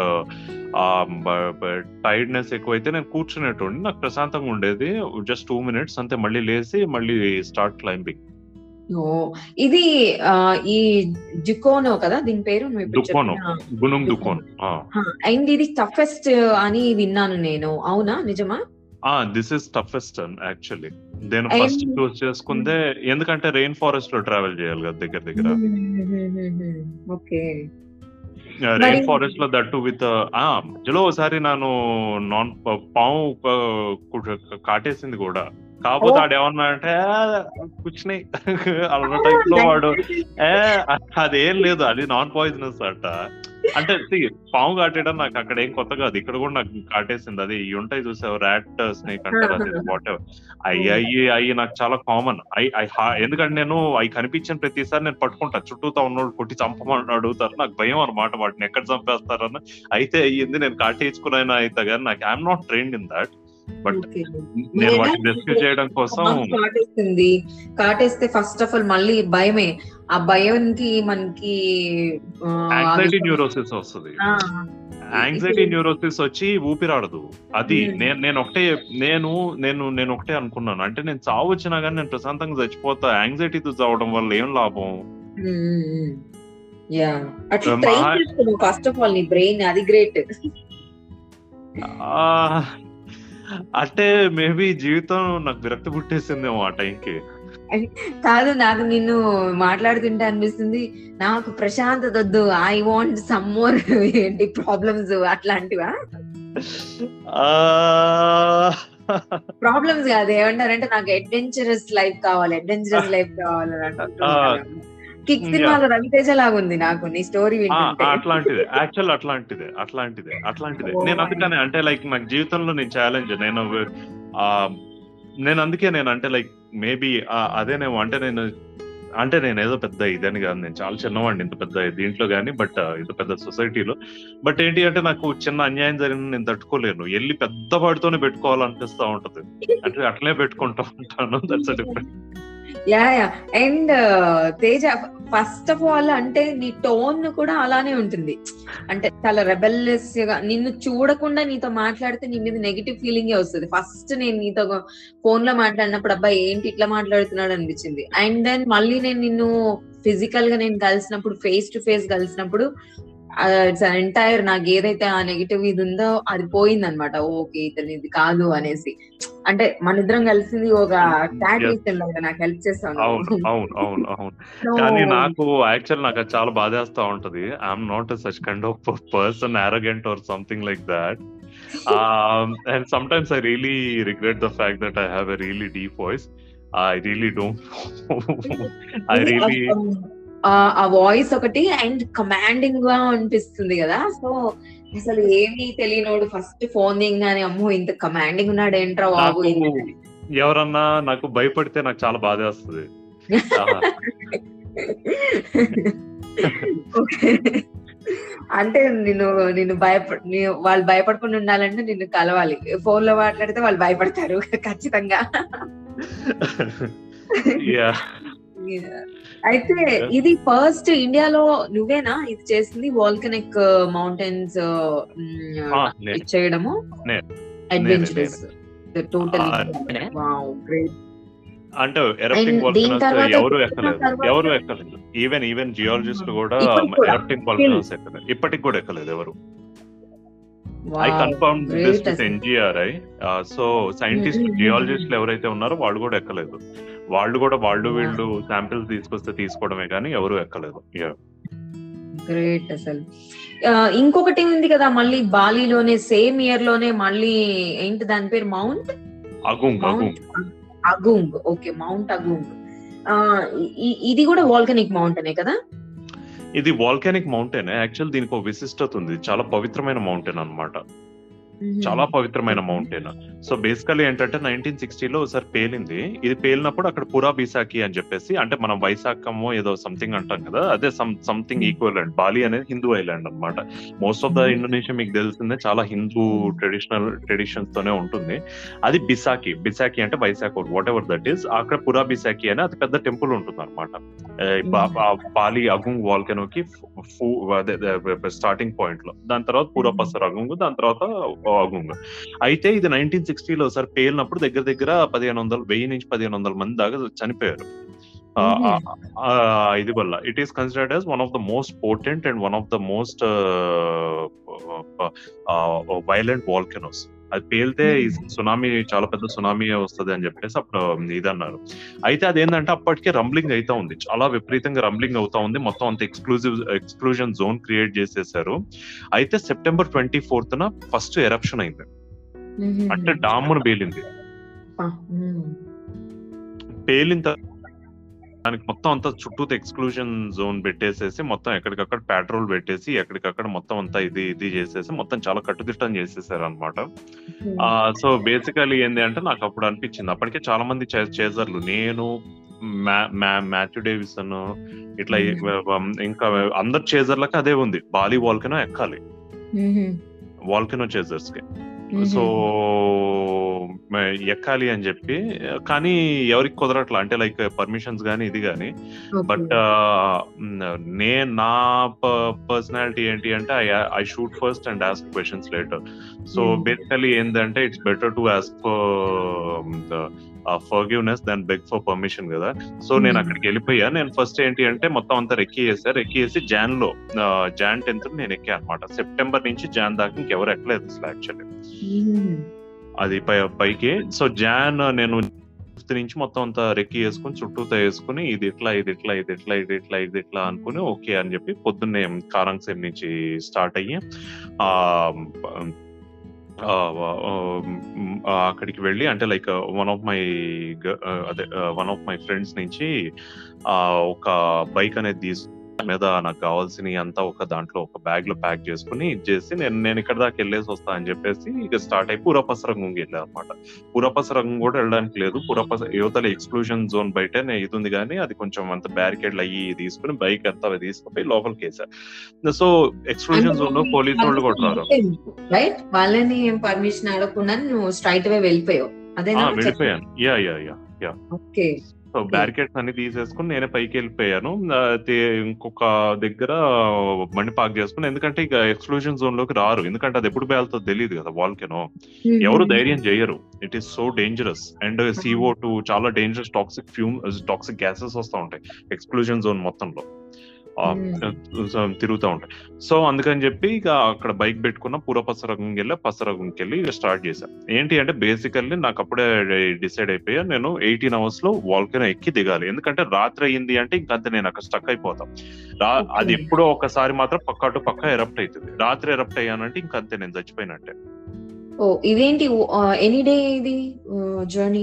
టైర్డ్నెస్ ఎక్కువ అయితే నేను కూర్చునేటోడిని నాకు ప్రశాంతంగా ఉండేది జస్ట్ టూ మినిట్స్ అంతే మళ్ళీ లేసి మళ్ళీ స్టార్ట్ క్లైంబింగ్ ఓ ఇది ఆ, ఈ జుకోనో కదా దీని పేరు నువ్వు ఇప్పుడు దుకోనో చెప్పిన గునుంగ్ దుకోన్ అండ్ ఇది టఫెస్ట్ అని విన్నాను నేను అవునా నిజమా దిస్ ఇస్ టఫెస్ట్ యాక్చువల్లీ నేను And- ఫస్ట్ చూస్ చేసుకుందే ఎందుకంటే రెయిన్ ఫారెస్ట్ లో ట్రావెల్ చేయాలి కదా దగ్గర దగ్గర ఓకే రెయిన్ మరి- ఫారెస్ట్ లో దట్టు విత్ ఆ మధ్యలో ఒకసారి ನಾನು నాన్ పాము క- కు- కాటేసింది కూడా కాకపోతే ఓ. ఆడు ఏమన్నా అంటే కూర్చున్నాయి అన్న టైప్ లో వాడు ఏ అదేం లేదు అది నాన్ పాయిజనస్ అట అంటే see, పాము కాటేయడం నాకు అక్కడ ఏం కొత్త కాదు ఇక్కడ కూడా నాకు కాటేసింది అది ఇవి ఉంటాయి చూసావు ర్యాట్ స్నేక్ అంటారు అది వాట్ ఎవర్ అయ్యి అయ్యి అయ్యి నాకు చాలా కామన్ ఐ ఐ ఎందుకంటే నేను అవి కనిపించిన ప్రతిసారి నేను పట్టుకుంటా చుట్టూతా ఉన్నోడు కొట్టి చంపమని అడుగుతారు నాకు భయం అనమాట వాటిని ఎక్కడ చంపేస్తారని అయితే అయ్యింది నేను కాటేసుకున్నాయినా అయితే కానీ నాకు I'm not trained in that but okay నేను వాటిని రెస్క్యూ చేయడం కోసం కాటేస్తుంది కాటేస్తే ఫస్ట్ ఆఫ్ ఆల్ మళ్ళీ భయమే ఆ భయానికి మనకి ఆ, యాంగ్జైటీ అవి- న్యూరోసిస్ వస్తుంది ఆ, యాంగ్జైటీ న్యూరోసిస్ వచ్చి ఊపిరాడదు అది Hmm. నేను నేను ఒకటే నేను నేను నేను ఒకటే అనుకున్నాను అంటే నేను చావు వచ్చినా కానీ నేను ప్రశాంతంగా చచ్చిపోతా యాంగ్జైటీతో చావడం వల్ల ఏం లాభం ఉమ్, ఉమ్, ఉమ్. యా అట్లా మహా- ట్రైన్ చేసుకున్నావు ఫస్ట్ ఆఫ్ ఆల్ నీ బ్రెయిన్ అది గ్రేట్ ఆ, అంటే మేబీ జీవితం నాకు విరక్తి పుట్టేసిందేమో ఆ టైంకి కాదు నాకు నిన్ను మాట్లాడుతుంటే అనిపిస్తుంది నాకు ప్రశాంతత వద్దు ఐ వాంట్ సమ్ మోర్ ఏంటి ప్రాబ్లమ్స్ అట్లాంటివా ఆ, ప్రాబ్లమ్స్ కాదు ఏమంటారంటే నాకు అడ్వెంచరస్ లైఫ్ కావాలి అడ్వెంచరస్ లైఫ్ కావాలి ఆ, కిక్ yeah. సినిమాలో రవితేజ లాగా ఉంది నాకు నీ స్టోరీ ఆ, వింటుంటే అట్లాంటిదే యాక్చువల్ అట్లాంటిదే అట్లాంటిదే అట్లాంటిదే Oh నేను my అందుకనే అంటే లైక్ నాకు జీవితంలో నేను ఛాలెంజ్ నేను ఆ, నేను అందుకే నేను అంటే లైక్ మేబీ అదేనేమో అంటే నేను అంటే నేను ఏదో పెద్ద ఇదని కాదు నేను చాలా చిన్నవాడిని ఇంత పెద్ద దీంట్లో కానీ బట్ ఇంత పెద్ద సొసైటీలో బట్ ఏంటి అంటే నాకు చిన్న అన్యాయం జరిగిన నేను తట్టుకోలేను వెళ్ళి పెద్ద వాడితోనే పెట్టుకోవాలనిపిస్తా ఉంటది అంటే అట్లనే పెట్టుకుంటా ఉంటాను that's different yeah yeah and Teja first of all అంటే నీ టోన్ కూడా అలానే ఉంటుంది అంటే చాలా రెబెల్లెస్ గా నిన్ను చూడకుండా నీతో మాట్లాడితే నీ మీద నెగిటివ్ ఫీలింగ్ వస్తుంది ఫస్ట్ నేను నీతో ఫోన్ లో మాట్లాడినప్పుడు అబ్బాయి ఏంటి ఇట్లా మాట్లాడుతున్నాడు అనిపించింది అండ్ దెన్ మళ్ళీ నేను నిన్ను ఫిజికల్ గా నేను కలిసినప్పుడు ఫేస్ టు ఫేస్ కలిసినప్పుడు ఇట్స్ ఎంటైర్ నాకు ఏదైతే ఆ నెగిటివ్ ఇది ఉందో అది పోయింది అనమాట ఓకే ఇతను ఇది కాదు అనేసి అంటే మన ఇద్దరం కలిసింది ఒక ట్యాగ్ Yes. ఇస్తుండే నాకు హెల్ప్ చేస్తాను అవును అవును అవును అవును కానీ నాకు యాక్చువల్ నాకు అది చాలా బాధేస్తా ఉంటది I'm not such kind of person arrogant or something like that and sometimes I really regret the fact that I have a really deep voice I really don't I really ఆ voice ఒకటి and commanding గా అనిపిస్తుంది కదా so అసలు ఏమీ తెలియనోడు first phone దిగానే అమ్మో ఇంత commanding ఉన్నాడు ఏంట్రా బాబు నాకు ఎవరన్నా నాకు భయపడితే నాకు చాలా బాధేస్తుంది Okay. అంటే నిన్ను నిన్ను భయప నీ- వాళ్ళు భయపడకుండా ఉండాలంటే నిన్ను కలవాలి ఫోన్ లో మాట్లాడితే వాళ్ళు భయపడతారు ఖచ్చితంగా యా అయితే ఇది ఫస్ట్ ఇండియాలో నువ్వేనా ఇది చేసింది వాల్కనిక్ మౌంటైన్స్ చేయడము నే- అడ్వెంచరస్ టోటల్ ఆ, నేనే. వావ్ గ్రేట్ అంటే ఎరప్టింగ్ And దీని వాల్కనోస్ తర్వాత ఎవరు దీని ఎక్కలేదు తర్వాత- ఎవరు ఎక్కలేదు ఈవెన్ ఈవెన్ జియాలజిస్ట్ కూడా ఇప్పటికి కూడా. ఎరప్టింగ్ వాల్కనోస్ ఎక్కలేదు ఇప్పటికి కూడా ఎక్కలేదు ఎవరు I wow confirm great this with అసలు. NGRI so scientist Mm, mm, జియాలజిస్టులు ఎవరైతే ఉన్నారో వాళ్ళు కూడా ఎక్కలేదు వాళ్ళు కూడా వాళ్ళు Wow. వీళ్ళు శాంపిల్స్ తీసుకొస్తే తీసుకోవడమే కానీ ఎవరు ఎక్కలేదు Yeah. గ్రేట్ అసలు ఆ, ఇంకొకటి ఉంది కదా మళ్ళీ బాలీలోనే సేమ్ ఇయర్ లోనే మళ్ళీ ఏంటి దాని పేరు Mount Agung Agung Mount Agung okay Mount Agung ఆ, ఇ- ఇది కూడా వాల్కనిక్ మౌంటనే కదా ఇది వాల్కానిక్ మౌంటైన్ యాక్చువల్ దీనికి ఒక విశిష్టత ఉంది చాలా పవిత్రమైన మౌంటైన్ అన్నమాట చాలా పవిత్రమైన మౌంటైన్ సో బేసికలీ ఏంటంటే నైన్టీన్ సిక్స్టీలో ఒకసారి పేలింది ఇది పేలినప్పుడు అక్కడ పురా బిసాకి అని చెప్పేసి అంటే మనం వైశాఖమో ఏదో సంథింగ్ అంటాం కదా అదే సంథింగ్ ఈక్వల్ బాలి అనేది హిందూ ఐలాండ్ అన్నమాట most of the Mhm. Indonesia మీకు తెలిసిందే చాలా హిందూ Mhm. ట్రెడిషనల్ ట్రెడిషన్స్ తోనే ఉంటుంది అది బిసాకి బిసాకి అంటే Vaishakha whatever that is అక్కడ పురా బిసాకి అని అది పెద్ద టెంపుల్ ఉంటుంది అనమాట బాలి అగుంగ్ వాల్కెనోకి స్టార్టింగ్ పాయింట్ లో దాని తర్వాత పూరా Mhm. పసర్ అగుంగ్ దాని తర్వాత అగుంగ్ అయితే ఇది నైన్టీన్ సిక్స్టీలో ఒకసారి పేలినప్పుడు దగ్గర దగ్గర పదిహేను వందల వెయ్యి నుంచి పదిహేను వందల మంది దాకా చనిపోయారు ఆ, Mhm. ఆ, ఆ, ఇది వల్ల it is considered as one of the most portent and one of the most violent volcanoes అది పేలితే ఈ Mhm. సునామీ చాలా పెద్ద సునామీ వస్తుంది అని చెప్పేసి అప్పుడు ఇది అన్నారు అయితే అదేంటంటే అప్పటికే రంబ్లింగ్ అవుతా ఉంది చాలా విపరీతంగా రంబ్లింగ్ అవుతా ఉంది మొత్తం అంత ఎక్స్క్లూజివ్ ఎక్స్క్లూజన్ జోన్ క్రియేట్ చేసేసారు అయితే సెప్టెంబర్ ట్వంటీ ఫోర్త్ న ఫస్ట్ ఎరప్షన్ అయింది Mhm. అంటే డామ్ను పేలింది ఆ, mhm. పేలిన తర్వాత దానికి మొత్తం అంతా చుట్టూ ఎక్స్క్లూజన్ జోన్ పెట్టేసేసి మొత్తం ఎక్కడికక్కడ పెట్రోల్ పెట్టేసి ఎక్కడికక్కడ మొత్తం అంతా ఇది ఇది చేసేసి మొత్తం చాలా కట్టుదిట్టం చేసేసారు అనమాట సో బేసికలీ ఏంది అంటే నాకు అప్పుడు అనిపించింది అప్పటికే చాలా మంది చేజర్లు నేను మాథ్యూ డేవిసన్ ఇట్లా Hmm. ఇంకా అందరు చేజర్లకి అదే ఉంది బాలీ వాల్కెనో ఎక్కాలి Mhm. వాల్కెనో చేజర్స్ కి Mhm. సో మ- ఎక్కాలి అని చెప్పి కానీ ఎవరికి కుదరట్లా అంటే లైక్ పర్మిషన్స్ కానీ ఇది కానీ Okay. బట్ నే నా పర్సనాలిటీ ఏంటి అంటే I shoot first and ask questions later so Hmm. Basically ఏంటంటే it's better to ask forgiveness than beg for permission కదా సో నేను Hmm. అక్కడికి వెళ్ళిపోయా నేను ఫస్ట్ ఏంటి అంటే మొత్తం అంతా రెక్కి చేశారు రెక్కి చేసి జాన్ లో జాన్ టెన్త్ నేను ఎక్కా అనమాట సెప్టెంబర్ నుంచి జాన్ దాకా ఇంకెవరు ఎక్కలేదు అసలు యాక్చువల్లీ Mhm. అది పై పైకి సో జాన్ నేను ఫిఫ్త్ నుంచి మొత్తం అంతా రెక్కి వేసుకుని చుట్టూతో వేసుకుని ఇది ఇట్లా ఇది ఇట్లా ఇది ఇట్లా ఇది ఇట్లా ఇది ఇట్లా అనుకుని ఓకే అని చెప్పి పొద్దున్నే కారంసేమ్ నుంచి స్టార్ట్ అయ్యి ఆ ఆ, ఆ, అక్కడికి వెళ్ళి అంటే లైక్ వన్ ఆఫ్ మై అదే వన్ ఆఫ్ మై ఫ్రెండ్స్ నుంచి ఆ ఒక బైక్ అనేది తీసు మీద నాకు కావాల్సిన అంతా ఒక దాంట్లో ఒక బ్యాగ్ లో ప్యాక్ చేసుకుని ఇచ్చేసి నేను నేను ఇక్కడ దాకా వెళ్ళేసి వస్తా అని చెప్పేసి ఇక స్టార్ట్ అయి పూరపసరంగంకి వెళ్ళాను అనమాట పూరపసరంగం కూడా వెళ్ళడానికి లేదు పూరపస యువతల ఎక్స్క్లూజన్ జోన్ బయట ఇది ఉంది కానీ అది కొంచెం అంత బ్యారికేడ్లు అయ్యి తీసుకుని బైక్ అంతా తీసుకుపోయి లోపలికి వేసా సో ఎక్స్క్లూజన్ జోన్ లో పోలీసు వాళ్ళు కూడా రారు రైట్ వాళ్ళని పర్మిషన్ అడగకుండా నువ్వు స్ట్రైట్ అవే వెళ్ళిపోయావు ఆ, అదేనా వెళ్ళిపోయాను yeah yeah yeah yeah okay so barricades అన్ని తీసేసుకుని నేనే పైకి వెళ్ళిపోయాను ఆ, తే- ఇంకొక దగ్గర బండి పార్క్ చేసుకుని ఎందుకంటే ఇక ఎక్స్క్లూజన్ జోన్ లోకి రారు ఎందుకంటే అది ఎప్పుడు పేలుతో తెలియదు కదా వాల్కెనో ఎవరు ధైర్యం చేయరు it is so dangerous and CO two చాలా dangerous toxic fume toxic gases వస్తూ ఉంటాయి ఎక్స్క్లూజన్ జోన్ మొత్తంలో ఆ, సో తిరుగుతూ ఉంటాయి సో అందుకని చెప్పి ఇక అక్కడ బైక్ పెట్టుకున్న పూర పసరగం వెళ్ళి పసరగంకి వెళ్ళి ఇక స్టార్ట్ చేశాను ఏంటి అంటే బేసికల్లీ నాకు అప్పుడే డిసైడ్ అయిపోయా నేను ఎయిటీన్ అవర్స్ లో వాల్కెనో ఎక్కి దిగాలి ఎందుకంటే రాత్రి అయింది అంటే ఇంకంతే నేను అక్కడ స్టక్ అయిపోతాం రా అది Okay. ఎప్పుడో ఒకసారి మాత్రం పక్కా టు పక్కా ఎరప్ట్ అవుతుంది రాత్రి ఎరప్ట్ అయ్యానంటే ఇంకంతే నేను చచ్చిపోయినట్టే ఓ ఇదేంటి ఎనీ డే ఇది జర్నీ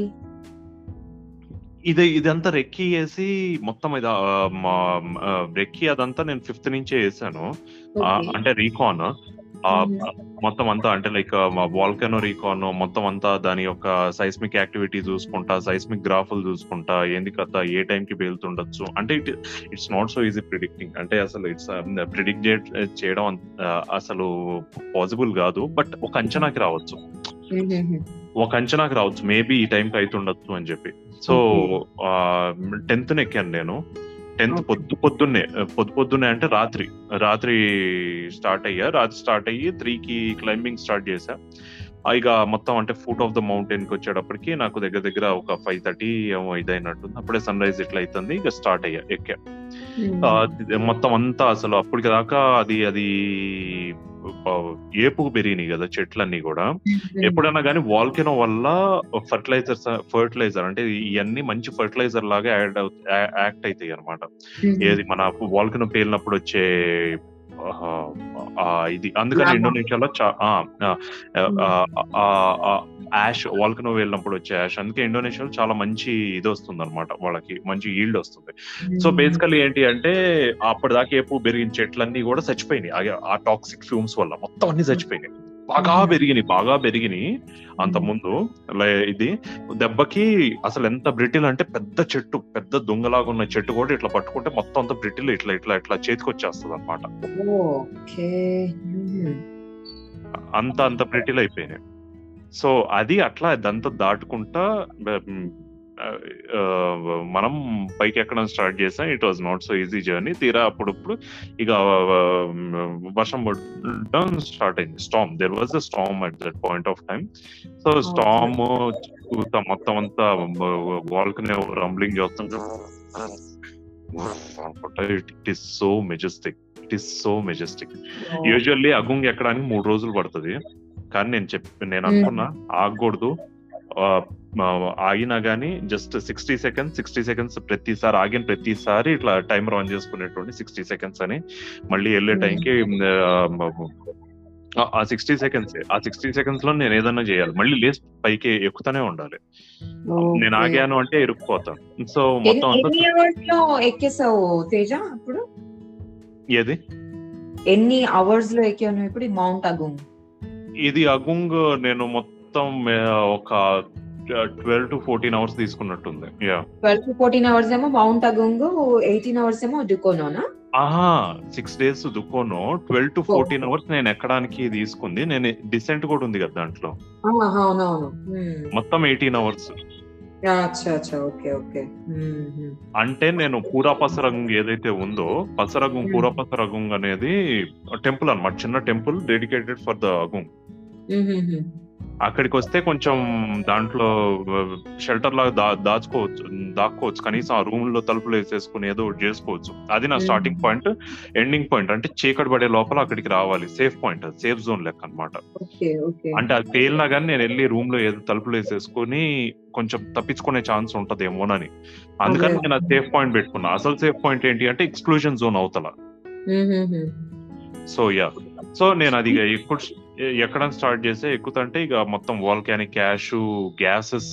ఇది ఇదంతా రెక్కి వేసి మొత్తం ఇది ఆ, మా ఆ, రెక్కి అదంతా నేను ఫిఫ్త్ నుంచే వేసాను ఆ, అంటే రీకాన్ మొత్తం అంతా అంటే లైక్ వాల్కనో రీకాన్ మొత్తం అంతా దాని యొక్క సైస్మిక్ యాక్టివిటీ చూసుకుంటా సైస్మిక్ గ్రాఫులు చూసుకుంటా ఏంది కథ ఏ టైం కి వెళ్తుండొచ్చు అంటే it it's not so easy predicting అంటే అసలు ఇట్స్ ప్రిడిక్ట్ చేయడం అంత, ఆ, అసలు పాసిబుల్ కాదు బట్ ఒక అంచనాకి రావచ్చు ఒక అంచనాకి రావచ్చు మేబీ ఈ టైంకి అవుతుండొచ్చు అని చెప్పి సో టెన్త్ ఎక్కాను నేను టెన్త్ Okay. పొద్దు పొద్దున్నే పొద్దు పొద్దున్నే అంటే రాత్రి రాత్రి స్టార్ట్ అయ్యా రాత్రి స్టార్ట్ అయ్యి త్రీకి క్లైంబింగ్ స్టార్ట్ చేశా ఆ, ఇక మొత్తం అంటే ఫుట్ ఆఫ్ ద మౌంటైన్ కి వచ్చేటప్పటికి నాకు దగ్గర దగ్గర ఒక ఫైవ్ థర్టీ ఏమో ఇదైనట్టుంది అప్పుడే సన్ రైజ్ ఇట్లా అవుతుంది ఇక స్టార్ట్ అయ్యా ఎక్కా ఆ, ఇది మొత్తం అంతా అసలు అప్పటికి దాకా అది అది ఆ, ఏపుకు పెరిగినాయి కదా చెట్లన్నీ కూడా ఎప్పుడైనా కానీ వాల్కెనో వల్ల ఫర్టిలైజర్స్ ఫర్టిలైజర్ అంటే ఇవన్నీ మంచి ఫర్టిలైజర్ లాగా యాడ్ యాక్ట్ అవుతాయి అనమాట ఏది మన వాల్కెనో పేలినప్పుడు వచ్చే ఆహా, ఆ, ఇది అందుకని Lava. ఇండోనేషియాలో చా- ఆ, ఆ, ఆ, ఆ, ఆ, యాష్ వాల్కనో వెళ్ళినప్పుడు వచ్చే యాష్ అందుకే ఇండోనేషియాలో చాలా మంచి ఇది వస్తుంది అనమాట వాళ్ళకి మంచి ఈల్డ్ వస్తుంది సో బేసికలీ ఏంటి అంటే అప్పటిదాకా ఏపు పెరిగిన చెట్లన్నీ కూడా చచ్చిపోయినాయి ఆ- ఆ టాక్సిక్ ఫ్యూమ్స్ వల్ల మొత్తం అన్ని చచ్చిపోయినాయి బాగా Mhm. పెరిగినాయి బాగా పెరిగినాయి అంత ముందు లై- ఇది దెబ్బకి అసలు ఎంత బ్రిటిల్ అంటే పెద్ద చెట్టు పెద్ద దొంగలాగా ఉన్న చెట్టు కూడా ఇట్లా పట్టుకుంటే మొత్తం అంత బ్రిటిల్ ఇట్లా ఇట్లా ఇట్లా చేతికి వచ్చేస్తుంది అనమాట ఓకే అంత అంత బ్రిటిల్ అయిపోయినాయి సో అది అట్లా అదంతా దాటుకుంటా ఉమ్, ఆ, ఆ, మనం పైకి ఎక్కడం స్టార్ట్ చేసాం it was not so easy journey తీరా అప్పుడప్పుడు ఇక ఆ, వర్షం పడటం స్టార్ట్ అయింది storm there was a storm at that point of time so storm మొత్తం అంతా వాల్కనే రంబ్లింగ్ చేస్తుంటే it is so majestic it is so majestic usually Agung ఎక్కడానికి మూడు రోజులు పడుతుంది కానీ నేను చెప్పి నేను అనుకున్నా ఆగకూడదు ఆ, ఆ, ఆగినా గానీ just sixty seconds sixty seconds ప్రతిసారి ఆగిన ప్రతిసారి ఇట్లా టైమర్ ఆన్ చేసుకునేటువంటి సిక్స్టీ సెకండ్స్ అని మళ్ళీ వెళ్ళే Hmm. టైంకి ఆ సిక్స్టీ సెకండ్స్ ఆ సిక్స్టీ సెకండ్స్ లో నేను ఏదన్నా చేయాలి మళ్ళీ లేచి పైకి ఎక్కుతూనే ఉండాలి నేను ఆగాను అంటే ఇరుక్కుపోతాను సో మొత్తం అంతా ఎన్ని అవర్స్ లో ఎక్కేసావు తేజ అప్పుడు ఏది ఎన్ని అవర్స్ లో ఎక్కావు నువ్వు ఇప్పుడు మౌంట్ అగుంగ్ ఇది అగుంగ్ నేను మొత్తం ఆ, ఒక ట్వెల్వ్ టు ఫోర్టీన్ అవర్స్ తీసుకున్నట్టుంది yeah twelve to fourteen hours ఏమో మౌంట్ అగుంగ్ ఎయిటీన్ అవర్స్ ఏమో డుకోనోనా ఆహా సిక్స్ డేస్ దుకోను ట్వెల్వ్ టు ఫోర్టీన్ అవర్స్ నేను ఎక్కడానికి తీసుకుంది నేను డిసెంట్ కూడా ఉంది కదా దాంట్లో అవునవును మొత్తం ఎయిటీన్ అవర్స్ అచ్చా అచ్చా ఓకే ఓకే అంటే నేను పూరా పసరంగ్ ఏదైతే ఉందో పసరగుం Hmm. పూరా పసరగుంగ్ అనేది టెంపుల్ అన్నమాట చిన్న temple dedicated for the Agung అక్కడికి వస్తే కొంచెం దాంట్లో షెల్టర్ లాగా దా దాచుకోవచ్చు దాక్కోవచ్చు కనీసం ఆ రూమ్ లో తలుపులు వేసేసుకుని ఏదో ఒకటి చేసుకోవచ్చు అది నా Hmm. Starting point ending point అంటే చీకటి పడే లోపల అక్కడికి రావాలి సేఫ్ పాయింట్ సేఫ్ జోన్ లెక్క అన్నమాట ఓకే ఓకే అంటే అది పేలినా కానీ నేను వెళ్ళి రూమ్ లో ఏదో తలుపులు వేసేసుకుని కొంచెం తప్పించుకునే ఛాన్స్ ఉంటదేమోనని అందుకని అదే. నేను సేఫ్ పాయింట్ పెట్టుకున్నా అసలు సేఫ్ పాయింట్ ఏంటి అంటే ఎక్స్క్లూజన్ జోన్ అవతల సో యా సో నేను అది ఇప్పుడు ఎ- ఎక్కడం స్టార్ట్ చేస్తే ఎక్కుతుంటే ఇక మొత్తం వాల్కానిక్ క్యాష్ గ్యాసెస్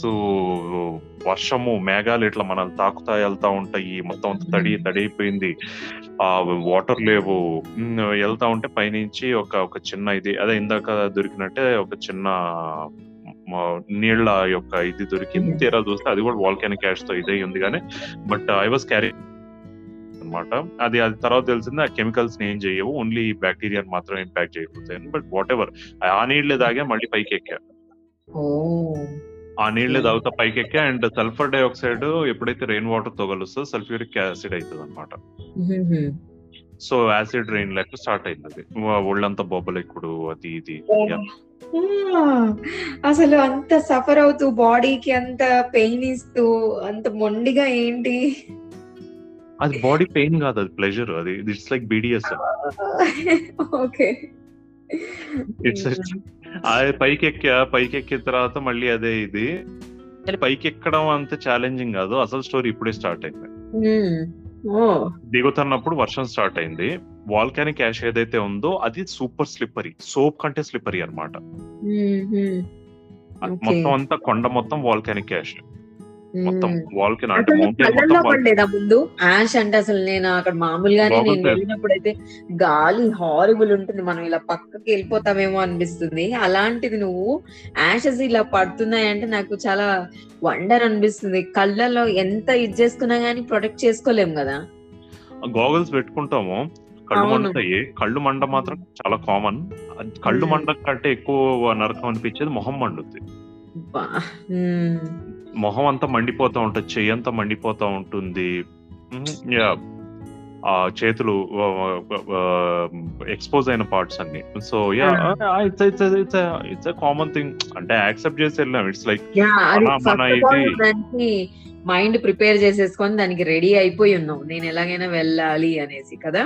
వర్షము మేఘాలు ఇట్లా మనల్ని తాకుతా వెళ్తా ఉంటాయి మొత్తం అంతా తడి తడి అయిపోయింది ఆ వాటర్ లేవు ఉమ్, వెళ్తా ఉంటే పైనుంచి ఒక ఒక చిన్న ఇది అదే ఇందాక దొరికినట్టే ఒక చిన్న మ, నీళ్ళ యొక్క ఇది దొరికింది తీరా చూస్తే అది కూడా వాల్కానిక్ క్యాష్ తో ఇదే ఉంది కానీ బట్ ఐ వాస్ క్యారీ అనమాట అది అది తర్వాత తెలిసింది ఆ కెమికల్స్ ఏం చేయవు ఓన్లీ బ్యాక్టీరియా మాత్రం ఇంపాక్ట్ చేయకపోతాయి బట్ వాట్ ఎవర్ ఆ నీళ్ళే తాగా మళ్ళీ పైకి ఎక్కా ఓ ఆ నీళ్ళే తాగుతా పైకి ఎక్కా అండ్ సల్ఫర్ డైఆక్సైడ్ ఎప్పుడైతే రెయిన్ వాటర్ తో కలుస్తుందో సల్ఫ్యూరిక్ యాసిడ్ అవుతుంది అనమాట మ్మ్. సో యాసిడ్ రెయిన్ లెక్క స్టార్ట్ అయింది అది వా- ఒళ్ళంతా బొబ్బలెక్కుడు అది ఇది Yeah. ఆ, అసలు అంత సఫర్ అవుతూ బాడీకి అంత పెయిన్ ఇస్తూ అంత మొండిగా ఏంటి అది బాడీ పెయిన్ కాదు అది ప్లెజర్ అది it's like BDS okay it's అది పైకి ఎక్కా పైకి ఎక్కిన తర్వాత మళ్ళీ అదే ఇది కానీ పైకి ఎక్కడం అంత ఛాలెంజింగ్ కాదు అసలు స్టోరీ ఇప్పుడే స్టార్ట్ అయింది ఓ దిగుతున్నప్పుడు వర్షం స్టార్ట్ అయింది వాల్కానిక్ యాష్ ఏదైతే ఉందో అది సూపర్ స్లిప్పరీ సోప్ కంటే స్లిప్పరీ అన్నమాట Okay. మొత్తం అంతా కొండ మొత్తం వాల్కానిక్ యాష్ మొత్తం మ్మ్. వాల్కెన్ అంటే అసలు మౌంటైన్ కళ్ళల్లో మొత్తం పడలేదా ముందు యాష్ అంటే అసలు నేను అక్కడ మామూలుగానే లోపలికి నేను వెళ్ళినప్పుడు అయితే గాలి హారిబుల్ ఉంటుంది మనం ఇలా పక్కకి వెళ్ళిపోతామేమో అనిపిస్తుంది అలాంటిది నువ్వు యాషెస్ ఇలా పడుతున్నాయంటే నాకు చాలా వండర్ అనిపిస్తుంది కళ్ళల్లో ఎంత ఇది చేసుకున్నా గానీ ప్రొటెక్ట్ చేసుకోలేం కదా గాగల్స్ పెట్టుకుంటాము కళ్ళు అవును. మండుతాయి కళ్ళు మండ మాత్రం చాలా కామన్ కళ్ళు మ్మ్. మండ కంటే ఎక్కువ నరకం అనిపించేది మొహం మండుద్ది బా. మ్మ్. మొహం అంతా మండిపోతా ఉంటుంది చెయ్యి అంతా మండిపోతా ఉంటుంది మ్మ్, yeah. ఆ చేతులు ఎక్స్పోజ్ అయిన పార్ట్స్ అన్ని so yeah it's it's it's it's common thing అంటే యాక్సెప్ట్ చేసి వెళ్ళాం ఇట్స్ లైక్ యా అది మన- మన ఫస్ట్ ఆఫ్ ఆల్ ఇది- దానికి మైండ్ ప్రిపేర్ చేసేసుకొని దానికి రెడీ అయిపోయి ఉన్నావు నేను ఎలాగైనా వెళ్ళాలి అనేసి కదా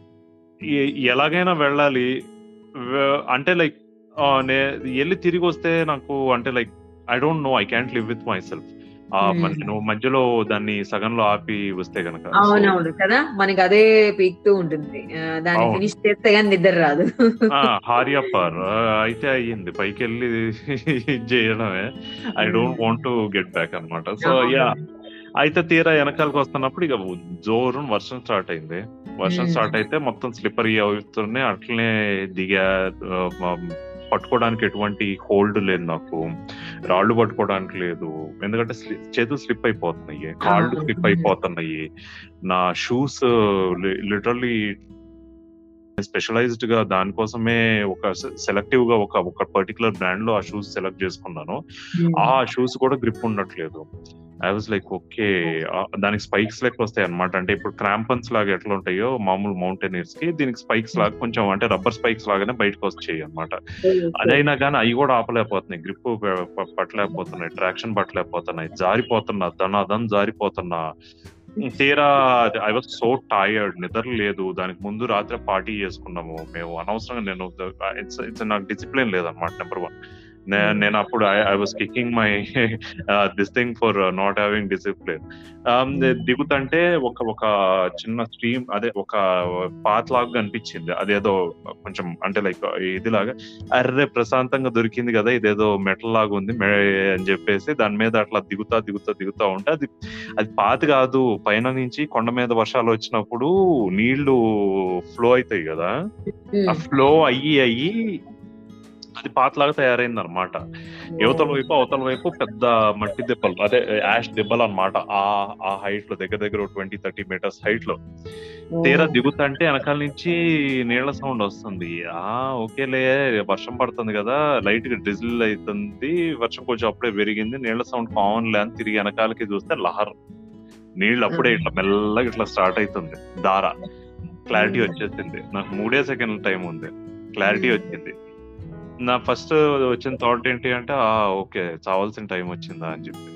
ఎలాగైనా వెళ్ళాలి వే- అంటే లైక్ నే వెళ్ళి తిరిగి వస్తే నాకు అంటే like I don't know I can't live with my Hmm. నేను మధ్యలో దాన్ని సగంలో ఆపి వస్తే గనక So, అవునవును కదా మనకి అదే పీక్తూ ఉంటుంది ఆ, దాన్ని అవును. ఫినిష్ చేస్తే గానీ నిద్ర రాదు ఆ, హారియప్పర్ అయితే అయ్యింది పైకి వెళ్ళి ఇది చేయడమే I don't want to get back అన్నమాట సో యా అయితే తీరా వెనకాలకు వస్తున్నప్పుడు ఇక జోరు వర్షం స్టార్ట్ అయింది వర్షం Hmm. స్టార్ట్ అయితే మొత్తం స్లిప్పరీ అవుతున్నాయి అట్లనే దిగా ఆ, మ- పట్టుకోవడానికి ఎటువంటి హోల్డ్ లేదు నాకు రాళ్ళు పట్టుకోవడానికి లేదు ఎందుకంటే స్లి- చేతులు స్లిప్ అయిపోతున్నాయి కాళ్ళు అవును. స్లిప్ అయిపోతున్నాయి నా షూస్ లిటరల్లీ స్పెషలైజ్డ్ గా దానికోసమే ఒక సెలెక్టివ్ గా ఒక ఒక పర్టికులర్ బ్రాండ్ లో ఆ షూస్ సెలెక్ట్ చేసుకున్నాను ఆ షూస్ కూడా గ్రిప్ ఉండట్లేదు ఐ వాజ్ లైక్ ఓకే దానికి స్పైక్స్ లెక్క వస్తాయి అనమాట అంటే ఇప్పుడు క్రాంపన్స్ లాగా ఎట్లా ఉంటాయో మామూలు మౌంటైనర్స్ కి దీనికి స్పైక్స్ లాగా కొంచెం అంటే రబ్బర్ స్పైక్స్ లాగానే బయటకు వచ్చాయి అనమాట అదైనా కానీ అవి కూడా ఆపలేకపోతున్నాయి గ్రిప్ పట్టలేకపోతున్నాయి ట్రాక్షన్ పట్టలేకపోతున్నాయి జారిపోతున్నా దనాదం జారిపోతున్నా తీరా ఐ వాజ్ సో టైర్డ్ నిద్ర లేదు దానికి ముందు రాత్రి పార్టీ చేసుకున్నాము మేము అనవసరంగా నేను ఇట్స్ ఇట్స్ నాకు డిసిప్లిన్ లేదన్నమాట నెంబర్ వన్ నేను అప్పుడు I was kicking my this thing for not having discipline దిగుతంటే ఒక ఒక చిన్న స్ట్రీమ్ అదే ఒక పాత్ లాగా అనిపించింది అదేదో కొంచెం అంటే లైక్ ఇదిలాగా అర్రే ప్రశాంతంగా దొరికింది కదా ఇదేదో మెటల్ లాగా ఉంది మె- అని చెప్పేసి దాని మీద అట్లా దిగుతా దిగుతా దిగుతా ఉంటే అది అది పాత కాదు పైన నుంచి కొండ మీద వర్షాలు వచ్చినప్పుడు నీళ్లు ఫ్లో అవుతాయి కదా ఆ ఫ్లో అయ్యి అయ్యి అది పాతలాగా తయారైంది అనమాట యువతల వైపు అవతల వైపు పెద్ద మట్టి దెబ్బలు అదే యాష్ దెబ్బలు అన్నమాట ఆ ఆ హైట్ లో దగ్గర దగ్గర ట్వంటీ థర్టీ మీటర్స్ హైట్ లో తీరా దిగుతుంటే వెనకాల నుంచి నీళ్ల సౌండ్ వస్తుంది ఆ ఓకేలే వర్షం పడుతుంది కదా లైట్ గా డ్రిజిల్ అవుతుంది వర్షం కొంచెం అప్పుడే పెరిగింది నీళ్ల సౌండ్ కామన్ లే అని తిరిగి వెనకాలకి చూస్తే లహర్ నీళ్ళు అప్పుడే ఇట్లా మెల్లగా ఇట్లా స్టార్ట్ అవుతుంది దార క్లారిటీ వచ్చేసింది నాకు మూడే సెకండ్ల టైం ఉంది క్లారిటీ వచ్చింది నా ఫస్ట్ వచ్చిన థాట్ ఏంటి అంటే ఆ ఓకే చావాల్సిన టైం వచ్చిందా అని చెప్పి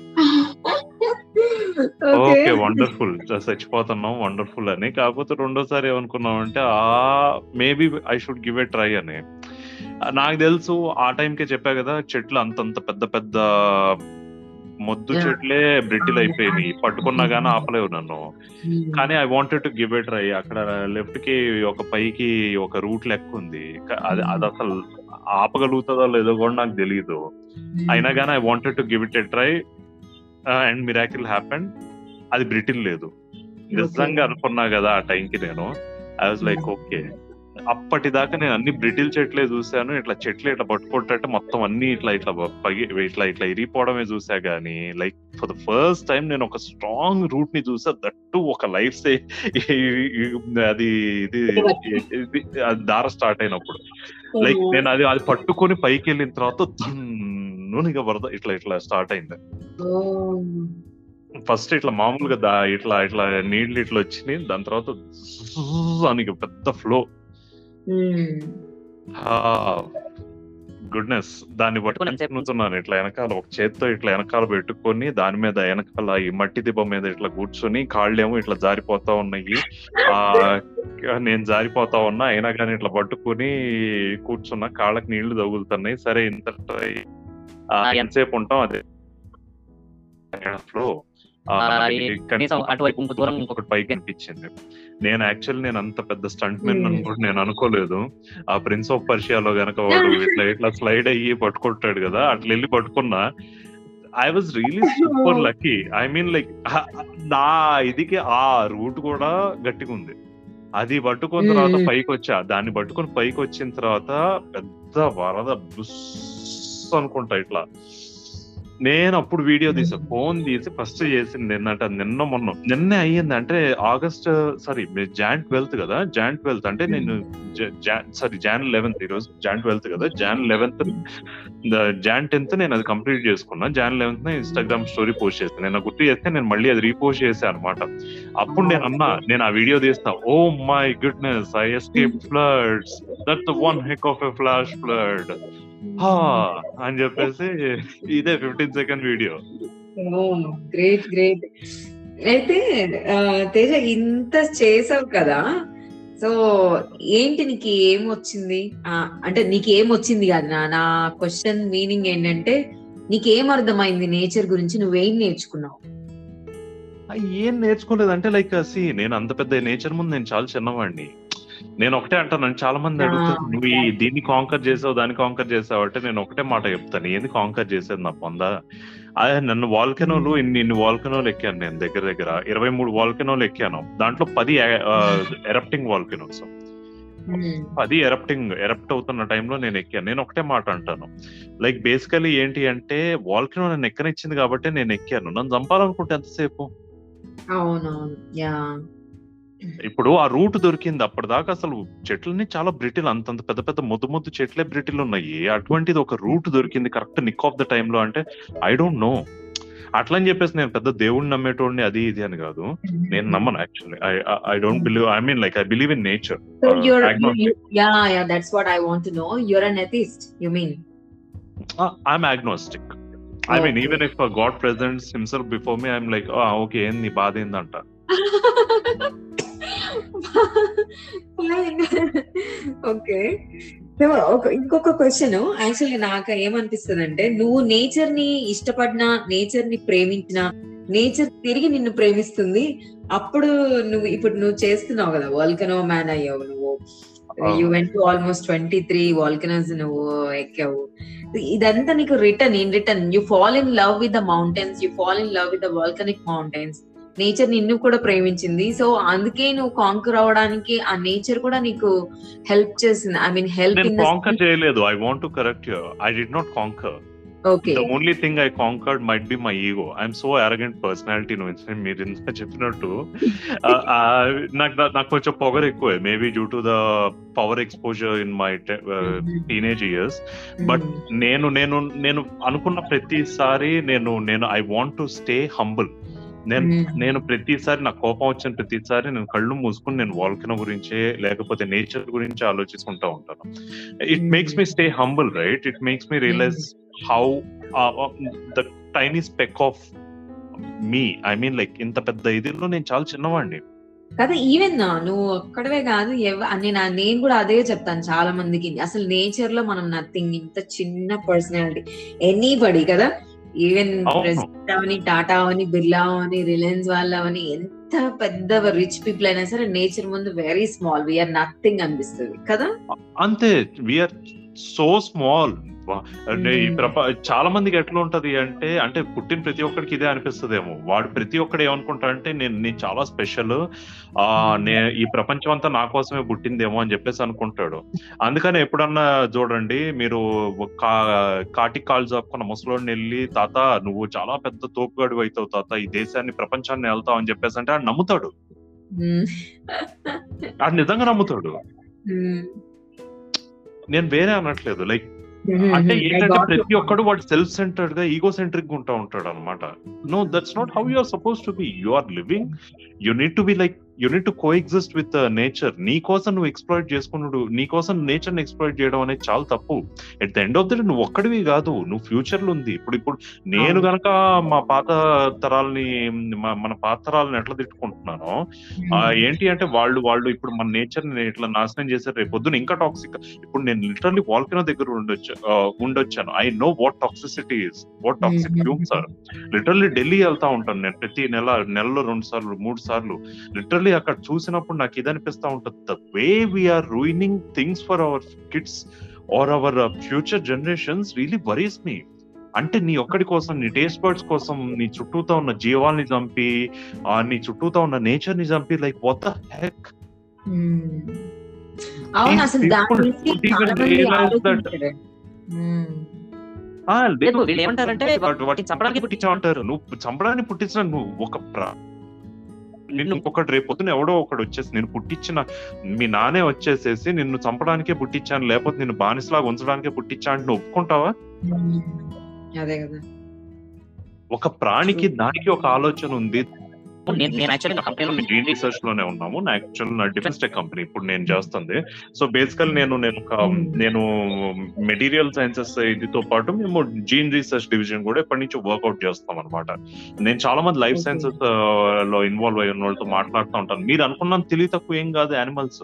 ఓకే వండర్ఫుల్ చచ్చిపోతున్నాం వండర్ఫుల్ అని కాకపోతే రెండోసారి ఏమనుకున్నాం అంటే ఆ maybe I should give a try అని నాకు తెలుసు ఆ టైంకే చెప్పా కదా చెట్లు అంతంత పెద్ద పెద్ద మొద్దు Yeah. చెట్లే బ్రిటిల్ అయిపోయినాయి పట్టుకున్నా గానీ ఆపలేవు నన్ను కానీ I wanted to give a try అక్కడ లెఫ్ట్ కి ఒక పైకి ఒక రూట్ లెక్క ఉంది క- అది అది అసలు ఆపగలుగుతుందో లేదో కూడా నాకు తెలియదు అయినా కానీ I wanted to give it a try and miracle happen అది బ్రిటిల్ లేదు నిజంగా అనుకున్నా కదా ఆ టైంకి నేను ఐ వాజ్ లైక్ ఓకే అప్పటిదాకా నేను అన్ని బ్రిటిల్ చెట్లే చూశాను ఇట్లా చెట్లు ఇట్లా పట్టుకుంటే మొత్తం అన్ని ఇట్లా ఇట్లా పగి ఇట్లా ఇట్లా ఇరిగిపోవడమే చూసా గానీ like for the first time నేను ఒక స్ట్రాంగ్ రూట్ ని చూసా దట్టు ఒక లైఫ్ సే అది ఇది ఇది అది దార స్టార్ట్ అయినప్పుడు లైక్ నేను అది అది పట్టుకొని పైకి వెళ్ళిన తర్వాత ధన్నునిగా వరద ఇట్లా ఇట్లా స్టార్ట్ అయింది ఫస్ట్ ఇట్లా మామూలుగా దా ఇట్లా ఇట్లా నీళ్లు ఇట్లా వచ్చినాయి దాని తర్వాత జుజ్ అని ఇక పెద్ద ఫ్లో గుడ్నెస్ దాన్ని పట్టుకొని పట్టుకొని ఎంతసేపు కూర్చున్నాను ఇట్లా వెనకాల ఒక చేత్తో ఇట్లా వెనకాల పెట్టుకొని దాని మీద వెనకాల ఈ మట్టి దిబ్బ మీద ఇట్లా కూర్చొని కాళ్ళేమో ఇట్లా జారిపోతా ఉన్నాయి ఆ నేను జారిపోతా ఉన్నా అయినా కానీ ఇట్లా పట్టుకొని కూర్చున్నా కాళ్ళకి నీళ్లు తగులుతున్నాయి సరే ఇంత try- ఆ, ఆ, ఎంతసేపు ఉంటాం అదే ఫ్లో ఆ, ఈ కనీసం అటువైపు ఇంకో దూరం ఇంకొకటి ఒకటి పైకి అనిపించింది నేను యాక్చువల్లీ నేను అంత పెద్ద స్టంట్ మెన్ Hmm. అనుకుంటే నేను అనుకోలేదు ఆ ప్రిన్స్ ఆఫ్ పర్షియాలో గనక వాడు ఇట్లా ఇట్లా స్లైడ్ అయ్యి పట్టుకుంటాడు కదా అట్లా వెళ్ళి పట్టుకున్నా I was really super lucky I mean like నా ఇదికి ఆ రూట్ కూడా గట్టిగా ఉంది అది పట్టుకున్న తర్వాత Hmm. పైకి వచ్చా దాన్ని పట్టుకొని పైకి వచ్చిన తర్వాత పెద్ద వరద బుస్ అనుకుంటా ఇట్లా నేను అప్పుడు వీడియో తీసా ఫోన్ తీసి ఫస్ట్ చేసింది ఏంటంటే అది నిన్న మొన్న నిన్నే అయ్యింది అంటే ఆగస్ట్ సారీ జాన్ ట్వెల్త్ కదా జాన్ ట్వెల్త్ అంటే నేను సారీ జాన్ లెవెన్త్ ఈరోజు జాన్ ట్వెల్త్ కదా జాన్ లెవెన్త్ జాన్ టెన్త్ నేను అది కంప్లీట్ చేసుకున్నా June eleventh Instagram story post చేస్తాను నేను గుర్తు చేస్తే నేను మళ్ళీ అది రీపోస్ట్ చేశాను అనమాట అప్పుడు నేను అన్నా నేను ఆ వీడియో తీస్తా oh my goodness I escape floods that one heck of a flash flood అని చెప్పేసి ఇదే fifteen second video great great అయితే ఆ, తేజ ఇంత చేసావు కదా సో ఏంటి నీకు ఏం వచ్చింది ఆ, అంటే నీకు ఏం వచ్చింది కాదు నా నా క్వశ్చన్ మీనింగ్ ఏంటంటే నీకేం అర్థమైంది నేచర్ గురించి నువ్వేం నేర్చుకున్నావు ఏం నేర్చుకోలేదు అంటే లైక్ సి నేను అంత పెద్ద నేచర్ ముందు నేను చాలా చిన్నవాడిని నేను ఒకటే అంటాను నన్ను చాలా మంది Ah, అడుగుతారు నువ్వు ఈ okay. దీన్ని కాంకర్ చేసావు దాన్ని కాంకర్ చేసావు అంటే నేను ఒకటే మాట చెప్తాను ఏంది కాంకర్ చేసేది నా పొందా అదే నన్ను వాల్కెనోలు ఇన్ని ఇన్ని వాల్కెనోలు ఎక్కాను నేను దగ్గర దగ్గర ఇరవై మూడు వాల్కెనోలు ఎక్కాను దాంట్లో పది ఎరప్టింగ్ వాల్కెనోస్ అది ఎరప్టింగ్ ఎరప్ట్ అవుతున్న టైంలో నేను ఎక్కాను నేను ఒకటే మాట అంటాను లైక్ బేసికలీ ఏంటి అంటే వాల్కెనో నన్ను ఎక్కనిచ్చింది కాబట్టి నేను ఎక్కాను నన్ను చంపాలనుకుంటే ఎంతసేపు అవునవును యా ఇప్పుడు ఆ రూట్ దొరికింది అప్పటిదాకా అసలు చెట్లని చాలా బ్రిటిల్ అంతంత పెద్ద పెద్ద ముద్దు ముద్దు చెట్లే బ్రిటిల్ ఉన్నాయి అటువంటిది ఒక రూట్ దొరికింది correct Nick of the low అంటే ఐ డోంట్ నో అట్లా అని చెప్పేసి నేను పెద్ద దేవుడిని నమ్మేటోడిని అది ఇది అని కాదు నేను నమ్మను actually I I don't believe I mean like I believe in nature So Uh, you're, you, agnostic. you, yeah, yeah, that's what I want to know. You're an atheist, you mean? I'm agnostic I mean Okay. Even if God presents himself before me I'm like okay ఏం నీ బాధ ఏందంట okay ఇంకొక question actually నాకు ఏమనిపిస్తుంది అంటే నువ్వు nature ని ఇష్టపడినా నేచర్ ని ప్రేమించినా నేచర్ తిరిగి నిన్ను ప్రేమిస్తుంది అప్పుడు నువ్వు ఇప్పుడు నువ్వు చేస్తున్నావు కదా వాల్కనో మ్యాన్ అయ్యావు నువ్వు you went almost twenty three volcanoes నువ్వు ఎక్కావు ఇదంతా నీకు return in return you fall in love with the mountains you fall in love with the volcanic mountains nature నిన్ను కూడా ప్రేమించింది సో అందుకే నువ్వు కాంకర్ అవడానికి ఆ నేచర్ కూడా నీకు హెల్ప్ చేసింది ఐ మీన్ హెల్ప్ నేను ఇన్ కాంకర్ చేయలేదు I want to correct you I did not conquer okay the only thing I conquered might be my ego I'm so arrogant personality నువ్వు మీరు ఇంత చెప్పినట్టు ఆ, ఆ, నాకు నాకు కొంచెం పొగర్ ఎక్కువే maybe due to the power exposure in my teenage years but నేను నేను నేను అనుకున్న ప్రతిసారి నేను నేను I want to stay humble నేను నేను ప్రతిసారి నాకు కోపం వచ్చిన ప్రతిసారి నేను కళ్ళు మూసుకుని నేను వాల్కనో గురించే లేకపోతే నేచర్ గురించి ఆలోచిస్తుంటా ఉంటాను it makes me stay humble right it makes me realise how the tiny speck of me I mean like ఇంత పెద్ద ఇదిలో నేను చాలా చిన్నవాడిని కదా ఈవెన్ నువ్వు ఒక్కడవే కాదు ఎవ- అని నా నేను కూడా అదే చెప్తాను చాలా మందికి అసలు నేచర్ లో మనం నథింగ్ ఇంత చిన్న పర్సనాలిటీ ఎనీబడి కదా ఈవెన్ అవును. ప్రెసిడెంట్ అవని టాటా అవని బిర్లా అవని రిలయన్స్ వాళ్ళ అవని ఎంత ఎంత పెద్ద రిచ్ పీపుల్ అయినా సరే నేచర్ ముందు వెరీ స్మాల్ వీఆర్ నథింగ్ అనిపిస్తుంది కదా అంతే వీఆర్ సో స్మాల్ అంటే ఈ Hmm. ప్రప చాలా మందికి ఎట్లా ఉంటది అంటే అంటే పుట్టిన ప్రతి ఒక్కడికి ఇదే అనిపిస్తుందేమో వాడు ప్రతి ఒక్కడు ఏమనుకుంటా అంటే నేను నేను చాలా స్పెషల్ ఆ నే ఈ ప్రపంచం అంతా నా కోసమే పుట్టిందేమో అని చెప్పేసి అనుకుంటాడు అందుకని ఎప్పుడన్నా చూడండి మీరు కా కాటికి కాళ్ళు చాపుకున్న ముసలోడిని వెళ్ళి తాత నువ్వు చాలా పెద్ద తోపుగాడు అవుతావు తాత ఈ దేశాన్ని ప్రపంచాన్ని వెళ్తావు అని చెప్పేసి అంటే ఆడు నమ్ముతాడు మ్మ్. ఆడు నిజంగా నమ్ముతాడు మ్మ్. నేను వేరే అనట్లేదు లైక్ మ్మ్. అంటే I ఏంటంటే got ప్రతి you. ఒక్కడు వాడు సెల్ఫ్ సెంటర్డ్ గా ఈగో సెంట్రిక్ గా ఉంటా ఉంటాడు అనమాట no that's not how you are suppose to be you are living you need to be like you need to coexist with nature నీ కోసం నువ్వు ఎక్స్ప్లోయిట్ చేసుకున్నాడు నీ కోసం నేచర్ ని ఎక్స్ప్లోయిట్ చేయడం అనేది చాలా తప్పు at the end of the day నువ్వు ఒక్కడివి కాదు నువ్వు ఫ్యూచర్ లో ఉంది ఇప్పుడు ఇప్పుడు నేను అవును. గనక మా పాత తరాలని మా- మన పాత తరాలను ఎట్లా తిట్టుకుంటున్నానో ఆ, ఏంటి అంటే వాళ్ళు వాళ్ళు ఇప్పుడు మన నేచర్ ని ఇట్లా నాశనం చేశారు రేపు పొద్దున ఇంకా టాక్సిక్ ఇప్పుడు నేను లిటరల్లీ వాల్కనో దగ్గర ఉండొచ్చు ఆ, ఉండొచ్చాను I know what toxicity is what toxic Mhm. Fumes are literally Delhi వెళ్తా ఉంటాను నేను ప్రతి నెల నెలలో రెండు సార్లు మూడు సార్లు లిటరల్లీ అక్కడ చూసినప్పుడు నాకు ఇది అనిపిస్తా ఉంటుంది the way we're ruining things for our kids or our future generations really worries me అంటే నీ ఒక్కడి కోసం నీ టేస్ట్ బర్డ్స్ కోసం నీ చుట్టూతో ఉన్న జీవాల్ని చంపి ఆ నీ చుట్టూతో ఉన్న నేచర్ ని చంపి లైక్ వాట్ ద హెక్ మ్మ్. అవును These అసలు దాని people గురించి don't even చాలా మంది realize that- ఆలోచించరు. మ్మ్. లేదు వీళ్ళు ఏమంటారంటే వాటిని చంపడానికి పుట్టించా అంటారు నువ్వు చంపడానికి పుట్టించిన నువ్వు ఒక ప్రా- నిన్ను ఇంకొకటి రేపు పొద్దున ఎవడో ఒకడు వచ్చేసి నేను పుట్టించిన మీ నానే వచ్చేసేసి నిన్ను చంపడానికే పుట్టించాను లేకపోతే నిన్ను బానిసలాగా ఉంచడానికే పుట్టించా అంటే నువ్వు ఒప్పుకుంటావా మ్మ్. అదే కదా ఒక ప్రాణికి దానికి ఒక ఆలోచన ఉంది నేను నేను యాక్చువల్లీ కంపెనీలో గ్రీన్ రీసెర్చ్ లోనే ఉన్నాము నా యాక్చువల్ నా డిఫెన్స్ టెక్ కంపెనీ ఇప్పుడు నేను చేస్తుంది సో బేసికల్ నేను నేను ఒక Hmm. నేను మెటీరియల్ సైన్సెస్ ఇదితో పాటు మేము జీన్ రీసెర్చ్ డివిజన్ కూడా ఇప్పటి నుంచి వర్కౌట్ చేస్తాం అనమాట నేను చాలా మంది లైఫ్ Okay. సైన్సెస్ లో ఇన్వాల్వ్ అయ్యి ఉన్న వాళ్ళతో మాట్లాడుతూ ఉంటాను మీరు అనుకున్నంత తెలివి తక్కువ ఏం కాదు యానిమల్స్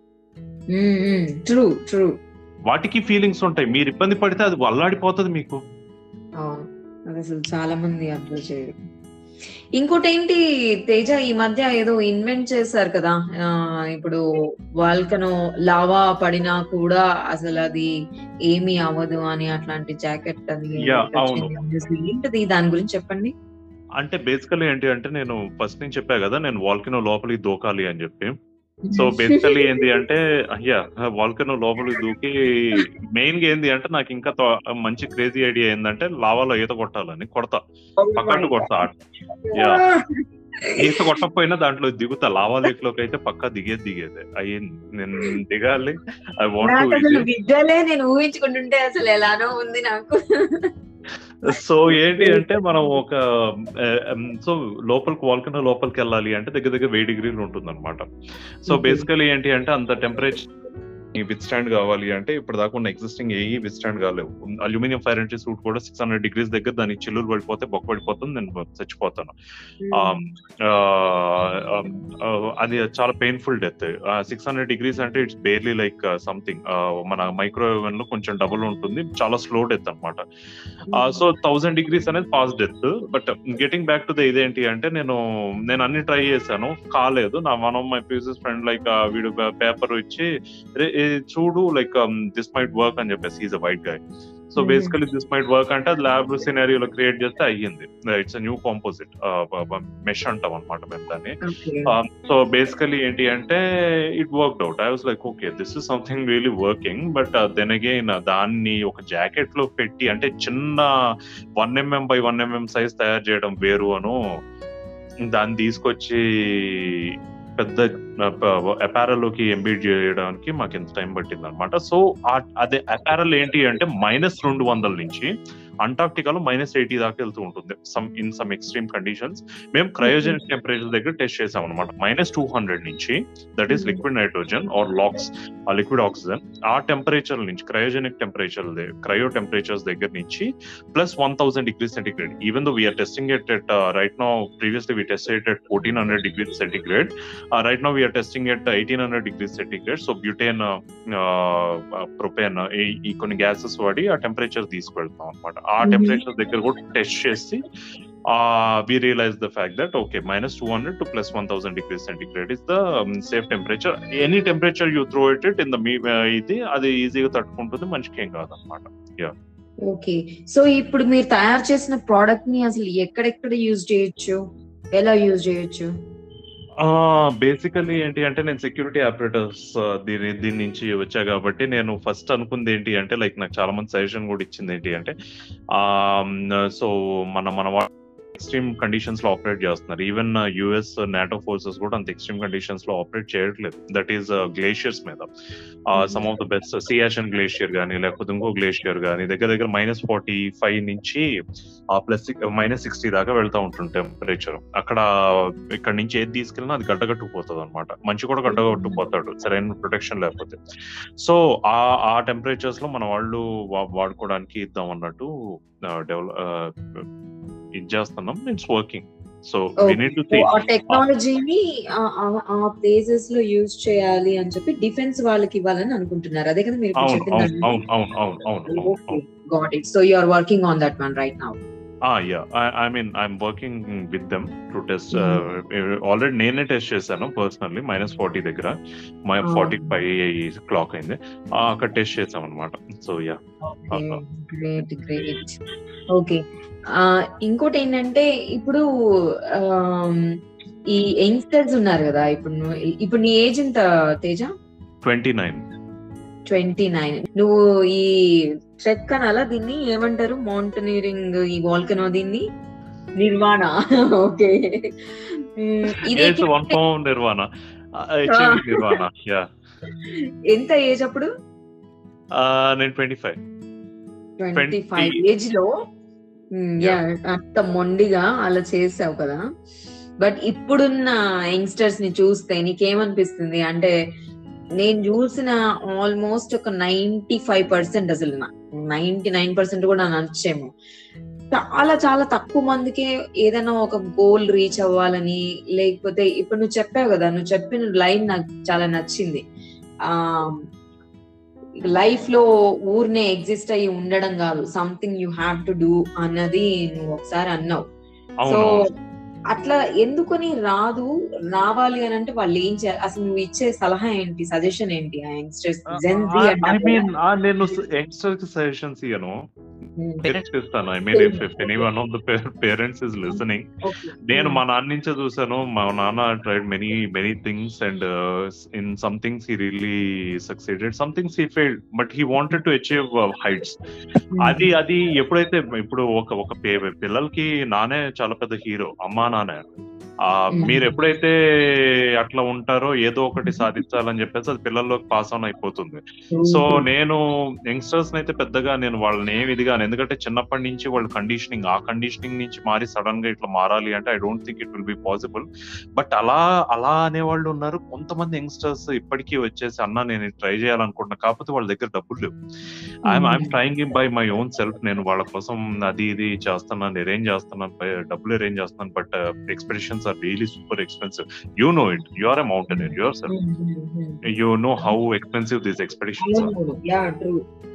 ట్రూ ట్రూ వాటికి ఫీలింగ్స్ ఉంటాయి మీరు ఇబ్బంది పడితే అది అల్లాడిపోతుంది మీకు అవును అది అసలు చాలా మంది అబ్జర్వ్ చేయరు ఇంకోటి ఏంటి తేజ ఈ మధ్య ఏదో ఇన్వెంట్ చేశారు కదా ఆ, ఇప్పుడు వాల్కనో లావా పడినా కూడా అసలు అది ఏమీ అవ్వదు అని అట్లాంటి జాకెట్ అది Yeah, ఒకటి అవును. వచ్చింది. ఏంటిది దాని గురించి చెప్పండి అంటే బేసికలీ ఏంటి అంటే నేను ఫస్ట్ నుంచి చెప్పా కదా నేను వాల్కినో లోపలికి దూకాలి అని చెప్పి సో బేసికలీ ఏంది అంటే అయ్యా వాల్కనో లోపలికి దూకి మెయిన్ గా ఏంది అంటే నాకు ఇంకా తో- మంచి క్రేజీ ఐడియా ఏంటంటే లావాలో ఈత కొట్టాలని కొడతా పక్కన కొడతా Yeah. ఈత కొట్టకపోయినా దాంట్లో దిగుతా లావా లేక్ లోకి అయితే పక్కా దిగేది దిగేదే అయ్యి నేను దిగాలి ఐ నాకు వాంట్ అసలు విద్యలే నేను ఊహించుకుంటుంటే అసలు ఎలానో ఉంది నాకు సో ఏంటి అంటే మనం ఒక సో లోపలికి వాల్కనో లోపలికి వెళ్ళాలి అంటే దగ్గర దగ్గర వెయ్యి డిగ్రీలు ఉంటుంది అనమాట సో Okay. బేసికలీ ఏంటి అంటే అంత టెంపరేచర్ విత్ స్టాండ్ కావాలి అంటే ఇప్పుడు దాకా ఉన్న ఎగ్జిస్టింగ్ ఏ విత్ స్టాండ్ కాలేవు అల్యూమినియం ఫైర్ ఎంట్రీ సూట్ కూడా సిక్స్ హండ్రెడ్ డిగ్రీస్ దగ్గర దానికి చిల్లులు పడిపోతే బొక్క పడిపోతుంది నేను చచ్చిపోతాను Um, uh, um, uh, అది చాలా painful death six hundred degrees అంటే ఇట్స్ బేర్లీ లైక్ సంథింగ్ మన మైక్రోవేవ్ లో కొంచెం డబుల్ ఉంటుంది చాలా స్లో డెత్ అనమాట సో థౌసండ్ డిగ్రీస్ అనేది pass death but getting back to the ఇదేంటి అంటే నేను నేను అన్ని ట్రై చేశాను కాలేదు నా one of my pieces friend like వీడు పేపర్ ఇచ్చి "రే, ఇది చూడు లైక్ దిస్ మైట్ వర్క్ అని చెప్పేసి is a white guy so Mhm. Basically this might work అంటే అది ల్యాబ్ సినారియోలో క్రియేట్ చేస్తే అయ్యింది ఇట్స్ న్యూ కాంపోజిట్ మెష్ అంటాం అనమాట మేము దాన్ని సో బేసికలీ ఏంటి అంటే it work out I was like okay this is something really working but then again దాన్ని ఒక జాకెట్ లో పెట్టి అంటే చిన్న one mm by one mm size తయారు చేయడం వేరు అను దాన్ని తీసుకొచ్చి పెద్ద అపారల్ లోకి ఎంబీడ్ చేయడానికి మాకు ఎంత టైం పట్టింది అనమాట సో అదే అపారల్ ఏంటి అంటే మైనస్ రెండు వందల నుంచి అంటార్క్టికాలో మైనస్ ఎయిటీ దాకా వెళ్తూ ఉంటుంది some in some extreme conditions మేము క్రయోజెనిక్ టెంపరేచర్ దగ్గర టెస్ట్ చేసాం అనమాట మైనస్ టూ హండ్రెడ్ నుంచి that is liquid nitrogen or lox uh liquid oxygen uh temperature నుంచి క్రయోజెనిక్ టెంపరేచర్ క్రయో టెంపరేచర్స్ దగ్గర నుంచి plus one thousand degree centigrade even though we're testing at at right no previously we test at fourteen hundred degree centigrade right no we're testing at eighteen hundred degree centigrade so butane propane ఈ కొన్ని gases వాడి ఆ temperature తీసుకెళ్తాం అనమాట ఆ Mhm. Temperature దగ్గర కూడా test చేసి uh, we realized the fact that okay minus 200 to plus 1000 degrees centigrade is the um, safe temperature any temperature you throw it, it in the me- uh, ఇది అది ఈజీగా తట్టుకుంటుంది మనిషికి ఏం కాదనమాట ఓకే సో ఇప్పుడు మీరు తయారు చేసిన ప్రోడక్ట్ ని అసలు ఎక్కడెక్కడ యూజ్ చేయొచ్చు ఎలా యూజ్ చేయొచ్చు బేసికలీ ఏంటి అంటే నేను సెక్యూరిటీ ఆపరేటర్స్ దీని దీని నుంచి వచ్చా కాబట్టి నేను ఫస్ట్ అనుకుంది ఏంటి అంటే లైక్ నాకు చాలా మంది సజెషన్ కూడా ఇచ్చింది ఏంటి అంటే సో మన మన ఎక్స్ట్రీమ్ కండిషన్స్ లో ఆపరేట్ చేస్తున్నారు ఈవెన్ యుఎస్ నాటో ఫోర్సెస్ కూడా అంత ఎక్స్ట్రీమ్ కండిషన్స్ లో ఆపరేట్ చేయట్లేదు దట్ ఈస్ గ్లేషియర్స్ మీద some of the best Siachen glacier కానీ లేకపోతే ఇంకో గ్లేషియర్ కానీ దగ్గర దగ్గర మైనస్ ఫార్టీ ఫైవ్ నుంచి ప్లస్ మైనస్ సిక్స్టీ దాకా వెళ్తా ఉంటుంది టెంపరేచర్ అక్కడ ఇక్కడ నుంచి ఏది తీసుకెళ్ళినా అది గడ్డగట్టుకుపోతుంది అనమాట మంచి కూడా గడ్డగట్టుకుపోతాడు సరైన ప్రొటెక్షన్ లేకపోతే సో ఆ ఆ టెంపరేచర్స్ లో మన వాళ్ళు వా- వాడుకోవడానికి ఇద్దాం అన్నట్టు డెవలప్ ఇది చేస్తున్నాం it's working so we need to so uh టెక్నాలజీని ఆ ప్లేసెస్ లో యూజ్ చేయాలి అని చెప్పి డిఫెన్స్ వాళ్ళకి ఇవ్వాలని అనుకుంటున్నారు అదే కదా మీరు ఇప్పుడు అవును చెప్పిన అవును అవును అవును అవును అవును అవును అవును got it so you are working on that one right now Ah, yeah. I, I mean, I'm working with them to test. Uh, already నేనే టెస్ట్ చేశాను పర్సనల్లీ మైనస్ ఫార్టీ దగ్గర మై Oh. ఫార్టీ ఫైవ్ క్లాక్ అయింది ఆ, అక్కడ test చేసాం అనమాట so yeah Uh-huh. Great great okay ఇంకోటి ఏంటంటే ఇప్పుడు um, ఈ యంగ్స్టర్స్ ఉన్నారు కదా ఇప్పుడు నువ్వు- ఇప్పుడు నీ ఏజ్ ఎంత Teja twenty nine twenty nine నువ్వు ఈ ట్రెక్ అనాలా దీన్ని ఏమంటారు మౌంటనీరింగ్ ఈ వాల్కనో దీన్ని నిర్వాణ ఓకే ఇదే ఏజ్ వన్ ఫామ్ నిర్వాణ అచీవ్ నిర్వాణ యా ఎంత ఏజ్ అప్పుడు నేను twenty five twenty five 20 age లో యా అంత మొండిగా అలా చేసావు కదా బట్ ఇప్పుడున్న యంగ్స్టర్స్ ని చూస్తే నీకేమనిపిస్తుంది అంటే నేను చూసిన ఆల్మోస్ట్ ఒక నైన్టీ ఫైవ్ పర్సెంట్ అసలు నైన్టీ నైన్ పర్సెంట్ కూడా నచ్చేమో చాలా చాలా తక్కువ మందికే ఏదైనా ఒక గోల్ రీచ్ అవ్వాలని లేకపోతే ఇప్పుడు నువ్వు చెప్పావు కదా నువ్వు చెప్పిన లైన్ నాకు చాలా నచ్చింది ఆ లైఫ్ లో ఊరినే ఎగ్జిస్ట్ అయ్యి ఉండడం కాదు something you have to do అన్నది నువ్వు ఒకసారి అన్నావు సో అవును అట్లా ఎందుకని రాదు రావాలి అని అంటే వాళ్ళు ఏం చేయాలి అసలు నువ్వు ఇచ్చే సలహా ఏంటి సజెషన్ ఏంటి ఆ యంగ్స్టర్స్ ఐ మీన్ నేను యంగ్స్టర్ కి సజెషన్స్ ఇయ్యను పేరెంట్స్ ఇస్తాను I mean if if any one of the parents is listening నేను మా నాన్న నుంచే చూసాను మా నాన్న tried many many things and in some things he really succeeded some things he failed but he wanted to achieve heights అది అది ఎప్పుడైతే ఇప్పుడు ఒక ఒక పే- పిల్లలకి నానే చాలా పెద్ద హీరో అమ్మా నానే ఆ మీరు ఎప్పుడైతే అట్లా ఉంటారో ఏదో ఒకటి సాధించాలని చెప్పేసి అది పిల్లల్లోకి పాస్ ఆన్ అయిపోతుంది సో నేను యంగ్స్టర్స్ అయితే పెద్దగా నేను వాళ్ళని ఏమి ఇదిగాను ఎందుకంటే చిన్నప్పటి నుంచి వాళ్ళ కండిషనింగ్ ఆ కండిషనింగ్ నుంచి మారి సడన్ గా ఇట్లా మారాలి అంటే I don't think it will be possible but అలా అలా అనేవాళ్ళు ఉన్నారు కొంతమంది యంగ్స్టర్స్ ఇప్పటికీ వచ్చేసి అన్న నేను ట్రై చేయాలనుకుంటున్నా కాకపోతే వాళ్ళ దగ్గర డబ్బులు లేవు I'm I'm trying by my own self నేను వాళ్ళ కోసం అది ఇది చేస్తున్నాను అరేంజ్ చేస్తున్నాను బై- డబ్బులు అరేంజ్ చేస్తున్నాను but expeditions are really super expensive you know it you are a mountaineer yourself you know how expensive these expeditions are yeah true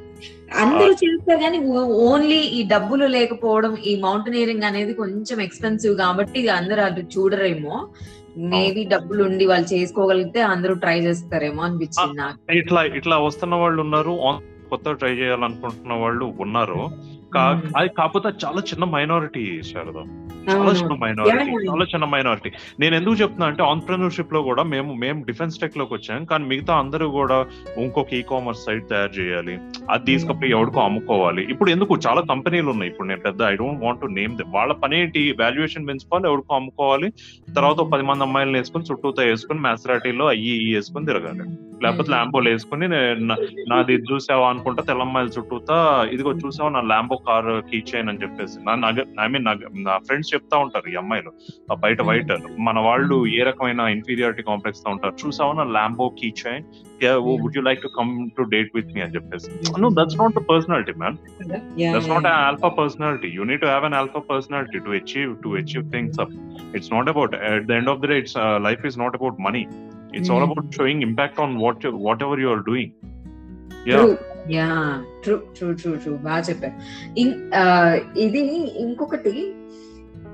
అందరూ చేస్తారు కానీ ఓన్లీ ఈ డబ్బులు లేకపోవడం ఈ మౌంటైనీరింగ్ అనేది కొంచెం ఎక్స్పెన్సివ్ కాబట్టి ఇక అందరూ అది చూడరేమో మేబీ డబ్బులు ఉండి వాళ్ళు చేసుకోగలిగితే అందరూ ట్రై చేస్తారేమో అనిపించింది నాకు ఇట్లా ఇట్లా వస్తున్న వాళ్ళు ఉన్నారు ఆన్- కొత్త ట్రై చేయాలనుకుంటున్న వాళ్ళు ఉన్నారు కా- Mm. అది కాకపోతే చాలా చిన్న మైనారిటీ శారద చాలా అవును. చిన్న మైనారిటీ Yeah, yeah. చాలా చిన్న మైనారిటీ నేను ఎందుకు చెప్తున్నా అంటే ఆంటర్ప్రినర్షిప్ లో కూడా మేము మేము డిఫెన్స్ టెక్ లోకి వచ్చాం కానీ మిగతా అందరూ కూడా ఇంకొక ఈ కామర్స్ సైట్ తయారు చేయాలి అది తీసుకపోయి ఎవరికో అమ్ముకోవాలి ఇప్పుడు ఎందుకు చాలా కంపెనీలు ఉన్నాయి ఇప్పుడు నేను పెద్ద I don't want to name వాళ్ళ పని ఏంటి వాల్యుయేషన్ పెంచుకోవాలి ఎవరికో అమ్ముకోవాలి తర్వాత ఒక పది మంది అమ్మాయిలను వేసుకొని చుట్టూతో వేసుకొని మ్యాసరాటీలో అయ్యి ఇయ్యి వేసుకొని తిరగాలి లేకపోతే Mm. ల్యాంబోలు వేసుకుని నే- నా- నాది ఇది చూసావా అనుకుంటా తెల్లమ్మాయిల చుట్టూతా ఇదిగో చూసావా నా ల్యాంబో కార్ కీ చైన్ అని చెప్పేసి నా ఐ మీన్ నా ఫ్రెండ్స్ చెప్తా ఉంటారు ఈ అమ్మాయిలు ఆ బయట బయట మన వాళ్ళు ఏ రకమైన ఇన్ఫీరియారిటీ కాంప్లెక్స్ తో ఉంటారు చూసావా నా Lambo key chain would you like to come to date with me అని చెప్పేసి no that's not the personality man Yeah, that's not yeah. an alpha personality you need to have an alpha personality to achieve to achieve things up it's not about at the end of the day it's uh, life is not about money it's all Mm. about showing impact on what you, whatever you are doing yeah true yeah true true true true బాగా చెప్పారు in- ఆ, ఇది ఇంకొకటి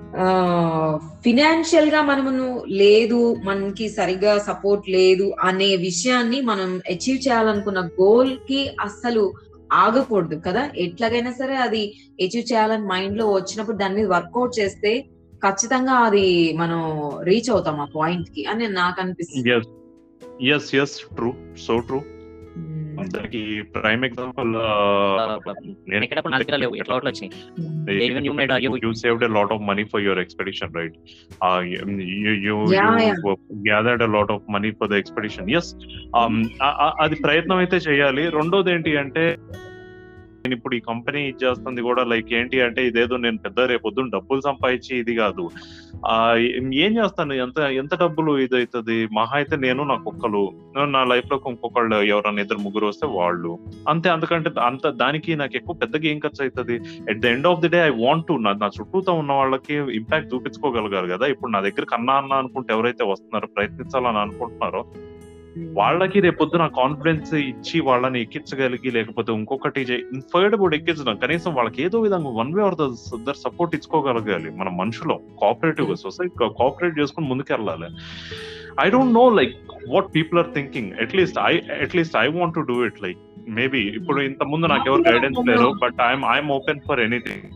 financial గా మనము లేదు మనకి సరిగా సపోర్ట్ లేదు అనే విషయాన్ని మనం అచీవ్ చేయాలనుకున్న గోల్ కి అస్సలు ఆగకూడదు కదా ఎట్లాగైనా సరే అది అచీవ్ చేయాలని మైండ్ లో వచ్చినప్పుడు దాని మీద వర్కౌట్ చేస్తే ఖచ్చితంగా అది మనం రీచ్ అవుతాం ఆ పాయింట్ కి అని నాకు అనిపిస్తుంది yes yes yes true so true దానికి ప్రైమ్ ఎగ్జాంపుల్ నేను ఎక్కడప్పుడు నా దగ్గర లేవు ఎట్లా ఒకటి వచ్చినాయి Even you made a- you- you saved a lot of money for your expedition, right? Uh, you you, you, Yeah, you gathered a lot of money for the expedition. Yes, um, ఆ- ఆ- అది ప్రయత్నం అయితే చేయాలి రెండోది ఏంటి అంటే నేను ఇప్పుడు ఈ కంపెనీ ఇచ్చేస్తుంది కూడా లైక్ ఏంటి అంటే ఇదేదో నేను పెద్ద రేపొద్దున డబ్బులు సంపాదించి ఇది కాదు ఆ ఏం చేస్తాను ఎంత ఎంత డబ్బులు ఇదైతుంది మహా అయితే నేను నా కుక్కలు నా లైఫ్ లో ఇంకొకళ్ళు ఎవరైనా ఇద్దరు ముగ్గురు వస్తే వాళ్ళు అంతే అంతకంటే అంత దానికి నాకు ఎక్కువ పెద్దగా ఏం ఖర్చు అవుతుంది at the end of the day I want to నా నా చుట్టూతో ఉన్న వాళ్ళకి ఇంపాక్ట్ చూపించుకోగలగారు కదా ఇప్పుడు నా దగ్గర కన్నా అన్న అనుకుంటే ఎవరైతే వస్తున్నారో ప్రయత్నించాలని అనుకుంటున్నారో వాళ్ళకి రేపొద్దున కాన్ఫిడెన్స్ ఇచ్చి వాళ్ళని ఎక్కించగలిగి లేకపోతే ఇంకొకటి ఇన్ఫర్డ్ కూడా ఎక్కించడం కనీసం వాళ్ళకి ఏదో విధంగా one way or other support ఇచ్చుకోగలగాలి మన మనుషులు కోఆపరేటివ్ సొసైటీ కోఆపరేట్ చేసుకుని ముందుకెళ్ళాలి I don't know like what people are thinking at least I at least I want to do it like maybe ఇప్పుడు ఇంత ముందు నాకు ఎవరు గైడెన్స్ లేరు but I'm I'm open for anything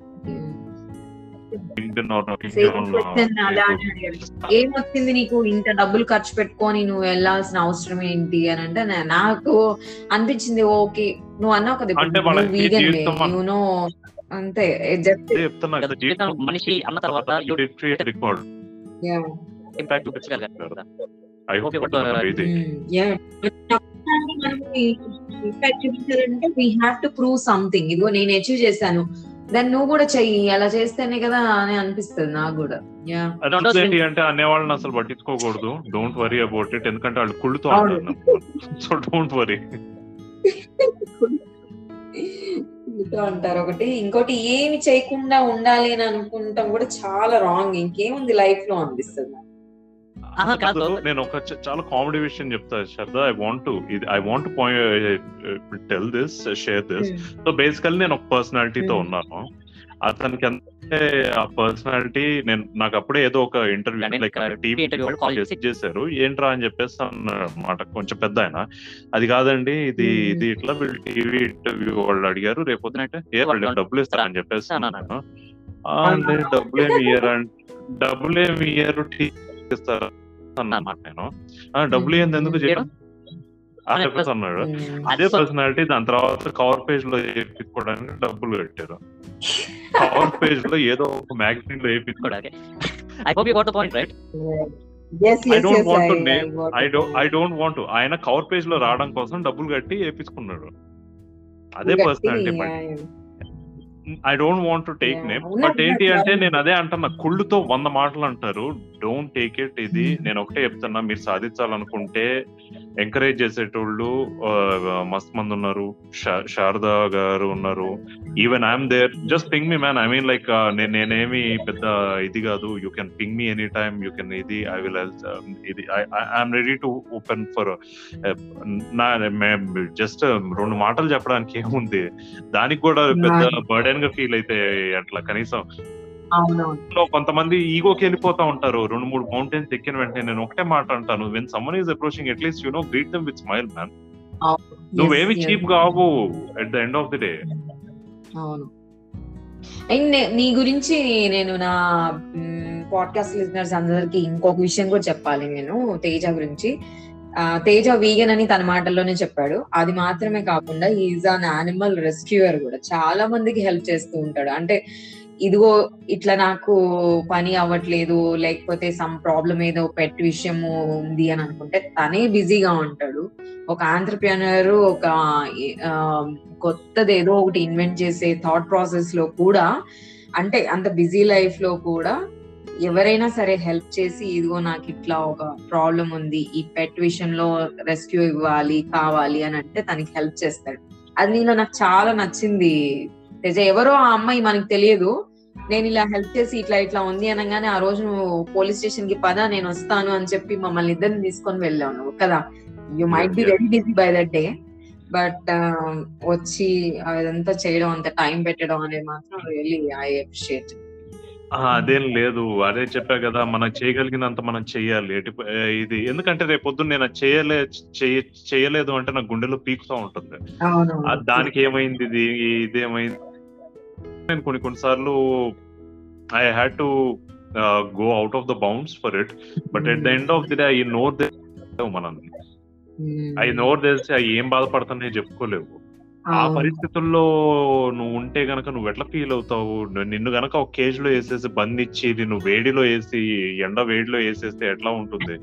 ఏమొచ్చింది నీకు ఇంత డబ్బులు ఖర్చు పెట్టుకొని నువ్వు వెళ్ళాల్సిన అవసరం ఏంటి అని అంటే నే- నాకు అనిపించింది ఓకే నువ్వు అన్నావు కదా అంటే వాళ్ళకి వీగన్ జీవితం అన్న- యూనో అంతే జస్ట్ చెప్తున్నా కదా జీవితం మనిషి అన్న తర్వాత you రికార్డ్ ఇంపాక్ట్ చూపించగలిగారు కదా I Okay, hope but, uh, ఇది చూపించాలంటే we have to prove something ఇదిగో నేను అచీవ్ చేశాను దాన్ని నువ్వు కూడా చెయ్యి అలా చేస్తేనే కదా అని అనిపిస్తుంది నాకు కూడా యా అది ఏంటి అంటే అనేవాళ్ళని అసలు పట్టించుకోకూడదు డోంట్ వరీ అబౌట్ ఇట్ ఎందుకంటే వాళ్ళు కుళ్ళుతో అవును. అంటారు సో డోంట్ వరీ ఇంకో అంటారు ఒకటి ఇంకోటి ఏమి చేయకుండా ఉండాలి అని అనుకుంటాం కూడా చాలా రాంగ్ ఇంకేముంది లైఫ్ లో అనిపిస్తుంది నాకు. ఆహా, కాదు. నేను ఒక చ- చాలా కామెడీ విషయం చెప్తా శ్రద్ధ ఐ వాంట్ టు ఇది I want point tell this share this so basically నేను ఒక పర్సనాలిటీతో Hmm. ఉన్నాను అతనికి అంటే ఆ పర్సనాలిటీ నేను నాకు అప్పుడే ఏదో ఒక ఇంటర్వ్యూ అంటే లైక్ ఇంకా టీవీ interview వాళ్ళు call చేసి- చేశారు ఏంట్రా అని చెప్పేసి అన్నమాట కొంచెం పెద్ద ఆయన అది కాదండి ఇది Hmm. ఇది ఇట్లా వీళ్ళు టీవీ ఇంటర్వ్యూ వాళ్ళు అడిగారు రేపు పొద్దునంటే ఏ వాళ్ళు డబ్బులు ఇస్తారని చెప్పేసి No, no, no. అన్నాను. "ఆ, అంటే డబ్బులు ఏమి ఇయ్యరు అంటే డబ్బులు ఏమి ఇయ్యరు టీ ఇస్తారు అన్నమాట నేను "ఆ, డబ్బులు ఏంది ఎందుకు చేయడం అని చెప్పేసి అన్నాడు Hmm. అదే అది సో- పర్సనాలిటీ దాని తర్వాత కవర్ పేజ్ లో వేయించుకోవడానికి డబ్బులు పెట్టారు కవర్ పేజ్ లో ఏదో ఒక మ్యాగజైన్ లో వేయించుకోవడానికి I hope you got the point right Yes, I yes, don't yes, want to I- I name- got I it. Don't I don't want ఆయన కవర్ పేజ్ లో రావడం కోసం డబ్బులు కట్టి వేయించుకున్నాడు అదే గట్టి, personality yeah, yeah. I don't want to take Yeah. Name అవునా, బట్ ఏంటి అవునా, అంటే అవునా. నేను అదే అంటున్నా కుళ్ళుతో వంద మాటలు అంటారు డోంట్ టేక్ ఇట్ ఇది Hmm. నేను ఒకటే చెప్తున్నా మీరు సాధించాలనుకుంటే ఎంకరేజ్ చేసేటోళ్ళు ఆ, మస్తు మంది ఉన్నారు శా- శారదా గారు ఉన్నారు even I'm there just ping me man I mean like నేనేమి పెద్ద ఇది కాదు you can ping me any time you can ఇది ఐ విల్ ఇది I'm ready to open for నా జస్ట్ రెండు మాటలు చెప్పడానికి ఏముంది దానికి కూడా పెద్ద బర్డెన్ గా ఫీల్ అయితే అట్లా కనీసం అవునవును లో కొంతమంది ఈగోకి వెళ్ళిపోతా ఉంటారు రెండు మూడు మౌంటైన్స్ ఎక్కిన వెంటనే నేను ఒకటే మాట అంటాను when someone is approaching at least you know greet them with smile man నువ్వేమి Yes, yes. చీప్ కావు at the end of the day అవును అండ్ నే- నీ గురించి నేను నా పాడ్కాస్ట్ లిజనర్స్ అందరికి ఇంకొక విషయం కూడా చెప్పాలి నేను తేజ గురించి ఆ, తేజ వీగన్ అని తన మాటల్లోనే చెప్పాడు అది మాత్రమే కాకుండా ఈజ్ అన్ యానిమల్ రెస్క్యూయర్ కూడా చాలా మందికి హెల్ప్ చేస్తూ ఉంటాడు అంటే ఇదిగో ఇట్లా నాకు పని అవ్వట్లేదు లేకపోతే సమ్ ప్రాబ్లం ఏదో పెట్ విషయము ఉంది అని అనుకుంటే తనే బిజీగా ఉంటాడు ఒక ఆంటర్ప్రినర్ ఒక ఆ, కొత్తది ఏదో ఒకటి ఇన్వెంట్ చేసే థాట్ ప్రాసెస్ లో కూడా అంటే అంత బిజీ లైఫ్ లో కూడా ఎవరైనా సరే హెల్ప్ చేసి ఇదిగో నాకు ఇట్లా ఒక ప్రాబ్లం ఉంది ఈ పెట్ విషయంలో రెస్క్యూ ఇవ్వాలి కావాలి అని అంటే తనకి హెల్ప్ చేస్తాడు అది నీలో నాకు చాలా నచ్చింది తేజ ఎవరో ఆ అమ్మాయి మనకు తెలియదు నేను ఇలా హెల్ప్ చేసి ఇట్లా ఇట్లా ఉంది అనగానే ఆ రోజు నువ్వు పోలీస్ స్టేషన్ కి పదా నేను వస్తాను అని చెప్పి మమ్మల్ని ఇద్దరిని తీసుకొని వెళ్ళావు నువ్వు కదా you might be Yeah, yeah. Very busy by that day but వచ్చి అదంతా చేయడం అంత టైం పెట్టడం అనేది మాత్రం రియలీ ఐ అప్రిషియేట్ ఆ, అదేం లేదు అదే చెప్పా కదా మనం చేయగలిగినంత మనం చెయ్యాలి ఎటు ఏ, ఇది ఎందుకంటే రేపు పొద్దున్న నేను అది చేయలే చెయ్య- చేయలేదు అంటే నా గుండెలో పీకుతా ఉంటుంది అవును ఆ, దానికి ఏమైంది ఇది ఇదేమైంది నేను కొన్ని కొన్నిసార్లు I had to go out of the bounds for it but at the end of the day ignore మనం ఐ నోర్ తెలిసి అవి ఏం బాధపడుతున్నాయో చెప్పుకోలేవు ఆ పరిస్థితుల్లో నువ్వు ఉంటే గనక నువ్వు ఎట్లా ఫీల్ అవుతావు ను- నిన్ను గనక ఒక కేజ్ లో వేసేసి బంధించి నిన్ను వేడిలో వేసి ఎండ వేడిలో వేసేస్తే ఎట్లా ఉంటుంది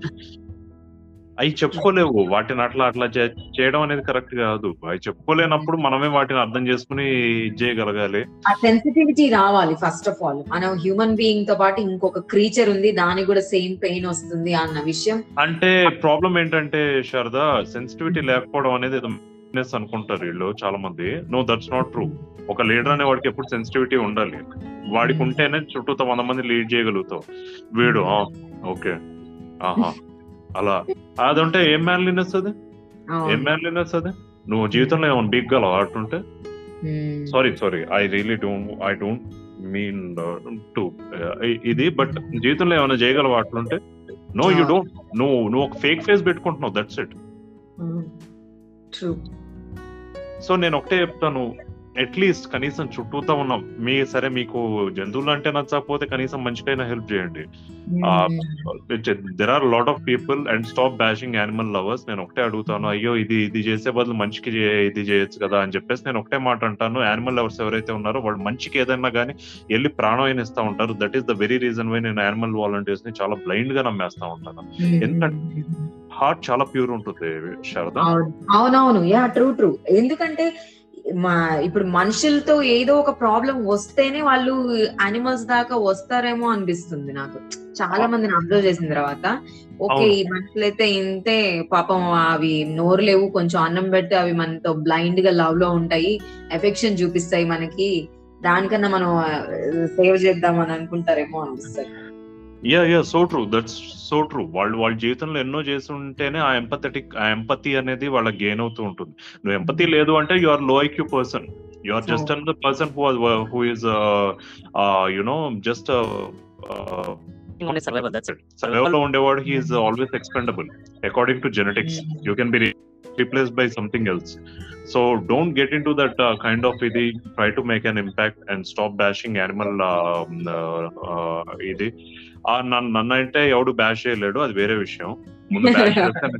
అవి చెప్పుకోలేవు వాటిని అట్లా అట్లా చే- చేయడం అనేది కరెక్ట్ కాదు అవి చెప్పుకోలేనప్పుడు మనమే వాటిని అర్థం చేసుకుని ఇది చేయగలగాలి ఆ సెన్సిటివిటీ రావాలి ఫస్ట్ ఆఫ్ ఆల్ మనం హ్యూమన్ బీయింగ్ తో పాటు ఇంకొక క్రీచర్ ఉంది దానికి కూడా సేమ్ పెయిన్ వస్తుంది అన్న విషయం అంటే ప్రాబ్లం ఏంటంటే శారదా సెన్సిటివిటీ లేకపోవడం అనేది ఏదో weakness అనుకుంటారు వీళ్ళు చాలా మంది నో దట్స్ నాట్ ట్రూ ఒక లీడర్ అనే వాడికి ఎప్పుడు సెన్సిటివిటీ ఉండాలి వాడికి ఉంటేనే చుట్టూ వంద మంది లీడ్ చేయగలుగుతావు వీడు ఓకే ఆహా అలా అది ఉంటే ఏం మ్యాన్లీనెస్ అది ఏం మ్యాన్లీనెస్ అది నువ్వు జీవితంలో ఏమైనా బిగ్గలవు అటుంటే sorry sorry I really don't I don't mean to ఇది బట్ జీవితంలో ఏమైనా చేయగలవు అట్లుంటే నో యూ డోంట్ నువ్వు నువ్వు ఒక ఫేక్ ఫేస్ పెట్టుకుంటున్నావు దట్స్ ఇట్ ట్రూ సో నేను ఒకటే చెప్తాను అట్లీస్ట్ కనీసం చుట్టూతో ఉన్న మీ సరే మీకు జంతువులు అంటే నచ్చకపోతే కనీసం మంచికైనా హెల్ప్ చేయండి there are lot of people and stop bashing animal lovers నేను ఒకటే అడుగుతాను అయ్యో ఇది ఇది చేసే బదులు మంచికి చే- ఇది చేయొచ్చు కదా అని చెప్పేసి నేను ఒకటే మాట అంటాను యానిమల్ లవర్స్ ఎవరైతే ఉన్నారో వాళ్ళు మంచికి ఏదైనా కానీ వెళ్ళి ప్రాణం అయినా ఇస్తా ఉంటారు that is the very reason why నేను యానిమల్ వాలంటీర్స్ ని చాలా బ్లైండ్ గా నమ్మేస్తా ఉంటాను ఎందుకంటే- హార్ట్ చాలా ప్యూర్ ఉంటుంది శారద అవును అవునవును యా ట్రూ ట్రూ ఎందుకంటే మా ఇప్పుడు మనుషులతో ఏదో ఒక ప్రాబ్లం వస్తేనే వాళ్ళు అనిమల్స్ దాకా వస్తారేమో అనిపిస్తుంది నాకు చాలా మందిని అబ్జర్వ్ చేసిన తర్వాత ఓకే అవును. ఈ మనుషులైతే ఇంతే పాపం అవి నోరు లేవు కొంచెం అన్నం పెడితే అవి మనతో బ్లైండ్ గా లవ్ లో ఉంటాయి ఎఫెక్షన్ చూపిస్తాయి మనకి దానికన్నా మనం సేవ్ చేద్దాం అని అనుకుంటారేమో అనిపిస్తుంది yeah yeah so true that's so true వాళ్ళు వాళ్ళ జీవితంలో ఎన్నో చేసి ఉంటేనే ఆ ఎంపథెటిక్ ఆ ఎంపతి అనేది వాళ్ళకి గెయిన్ అవుతూ ఉంటుంది నువ్వు ఎంపతి లేదు అంటే you are low IQ person you are just an the person who is you know just only survival, that's it. Survival లో ఉండేవాడు he is always expendable according to genetics you can be replace by something else so don't get into that kind of ఇది try to make an impact and stop bashing animal ఇది ఆ నన్ను నన్ను అంటే ఎవడు bash చేయలేడు అది వేరే విషయం ముందు బ్యాష్ చేస్తే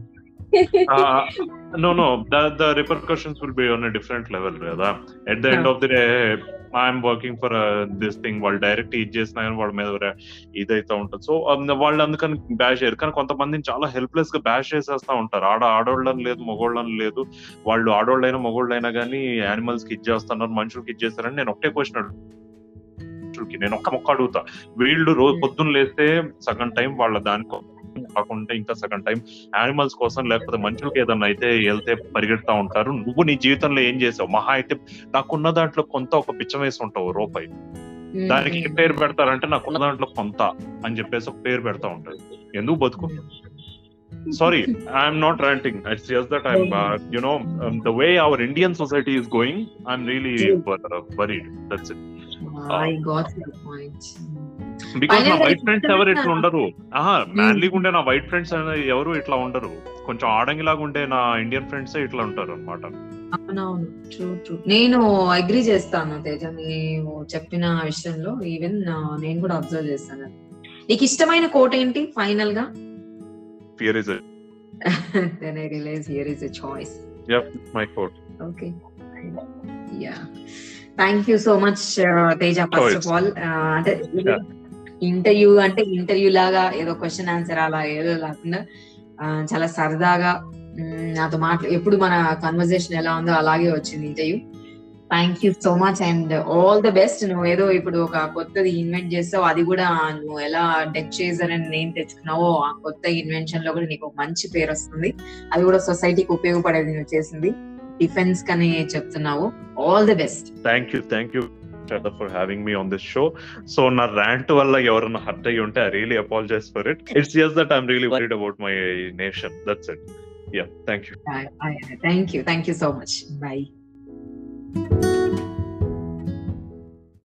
no no the the repercussions will be on different level కదా at the end of the day I'm working for this thing వాళ్ళు డైరెక్ట్ ఇది చేసినా కానీ వాళ్ళ మీద ర- ఇదైతే ఉంటుంది సో వాళ్ళు అందుకని బ్యాష్ చేయరు కానీ కొంతమందిని చాలా హెల్ప్లెస్ గా బ్యాష్ చేసేస్తా ఉంటారు ఆడ ఆడోళ్ళని లేదు మగోళ్ళని లేదు వాళ్ళు ఆడోళ్ళైనా మగోళ్ళైనా కానీ యానిమల్స్ కి ఇచ్చేస్తున్నారు మనుషులకి ఇచ్చేస్తారని నేను ఒకటే క్వశ్చన్ మనుషులకి నేను ఒక్క మొక్క అడుగుతా వీళ్ళు రోజు పొద్దున్న లేస్తే సగం టైం వాళ్ళ దానికో కాకుండా ఇంకా సగం టైం యానిమల్స్ కోసం లేకపోతే మనుషులకి ఏదన్నా అయితే వెళ్తే పరిగెడతా ఉంటారు నువ్వు నీ జీవితంలో ఏం చేసావు మహా అయితే నాకున్న దాంట్లో కొంత ఒక పిచ్చం వేసి ఉంటావు రూపాయి దానికి ఏం పేరు పెడతారంటే నాకున్న దాంట్లో కొంత అని చెప్పేసి ఒక పేరు పెడతా ఉంటారు ఎందుకు బతుకు sorry I'm not ranting it's just that I'm you know the way our Indian society is going I'm really worried that's it I got your point because నా Finally, వైట్ ఫ్రెండ్స్ ఎవరు ఇట్లా ఇష్టమైన- ఉండరు ఆహా మ్యాన్లీగా ఉండే నా వైట్ ఫ్రెండ్స్ అనేది ఎవరు ఇట్లా ఉండరు కొంచెం ఆడంగిలాగా ఉండే నా ఇండియన్ ఫ్రెండ్స్ ఇట్లా ఉంటారు అనమాట అవునవును ట్రూ ట్రూ నేను అగ్రి చేస్తాను తేజ నీవు చెప్పిన విషయంలో ఈవెన్ నేను కూడా అబ్జర్వ్ చేస్తాను అది. నీకు ఇష్టమైన కోట్ ఏంటి ఫైనల్ గా fear is then I realize here is a choice my quote okay yeah thank you so much Teja first of all అంటే Yeah. ఇంటర్వ్యూ అంటే ఇంటర్వ్యూ లాగా ఏదో క్వశ్చన్ ఆన్సర్ అలా ఏదో కాకుండా ఆ, చాలా సరదాగా మ్, నాతో మాట్లా ఎప్పుడు మన కన్వర్జేషన్ ఎలా ఉందో అలాగే వచ్చింది interview thank you so much and all the best నువ్వు ఏదో ఇప్పుడు ఒక కొత్తది ఇన్వెంట్ చేస్తావు అది కూడా నువ్వు ఎలా డెక్ చేజర్ అని నేను తెచ్చుకున్నావో ఆ కొత్త ఇన్వెన్షన్ లో కూడా నీకు ఒక మంచి పేరు వస్తుంది అది కూడా సొసైటీకి ఉపయోగపడేది నువ్వు చేసింది డిఫెన్స్ కని చెప్తున్నావు all the best thank you thank you for having me on this show so నా ర్యాంట్ వల్ల ఎవరైనా హర్ట్ అయ్యి ఉంటే I really apologise for it it's just that I'm really worried about my nation that's it yeah thank you thank you thank you so much by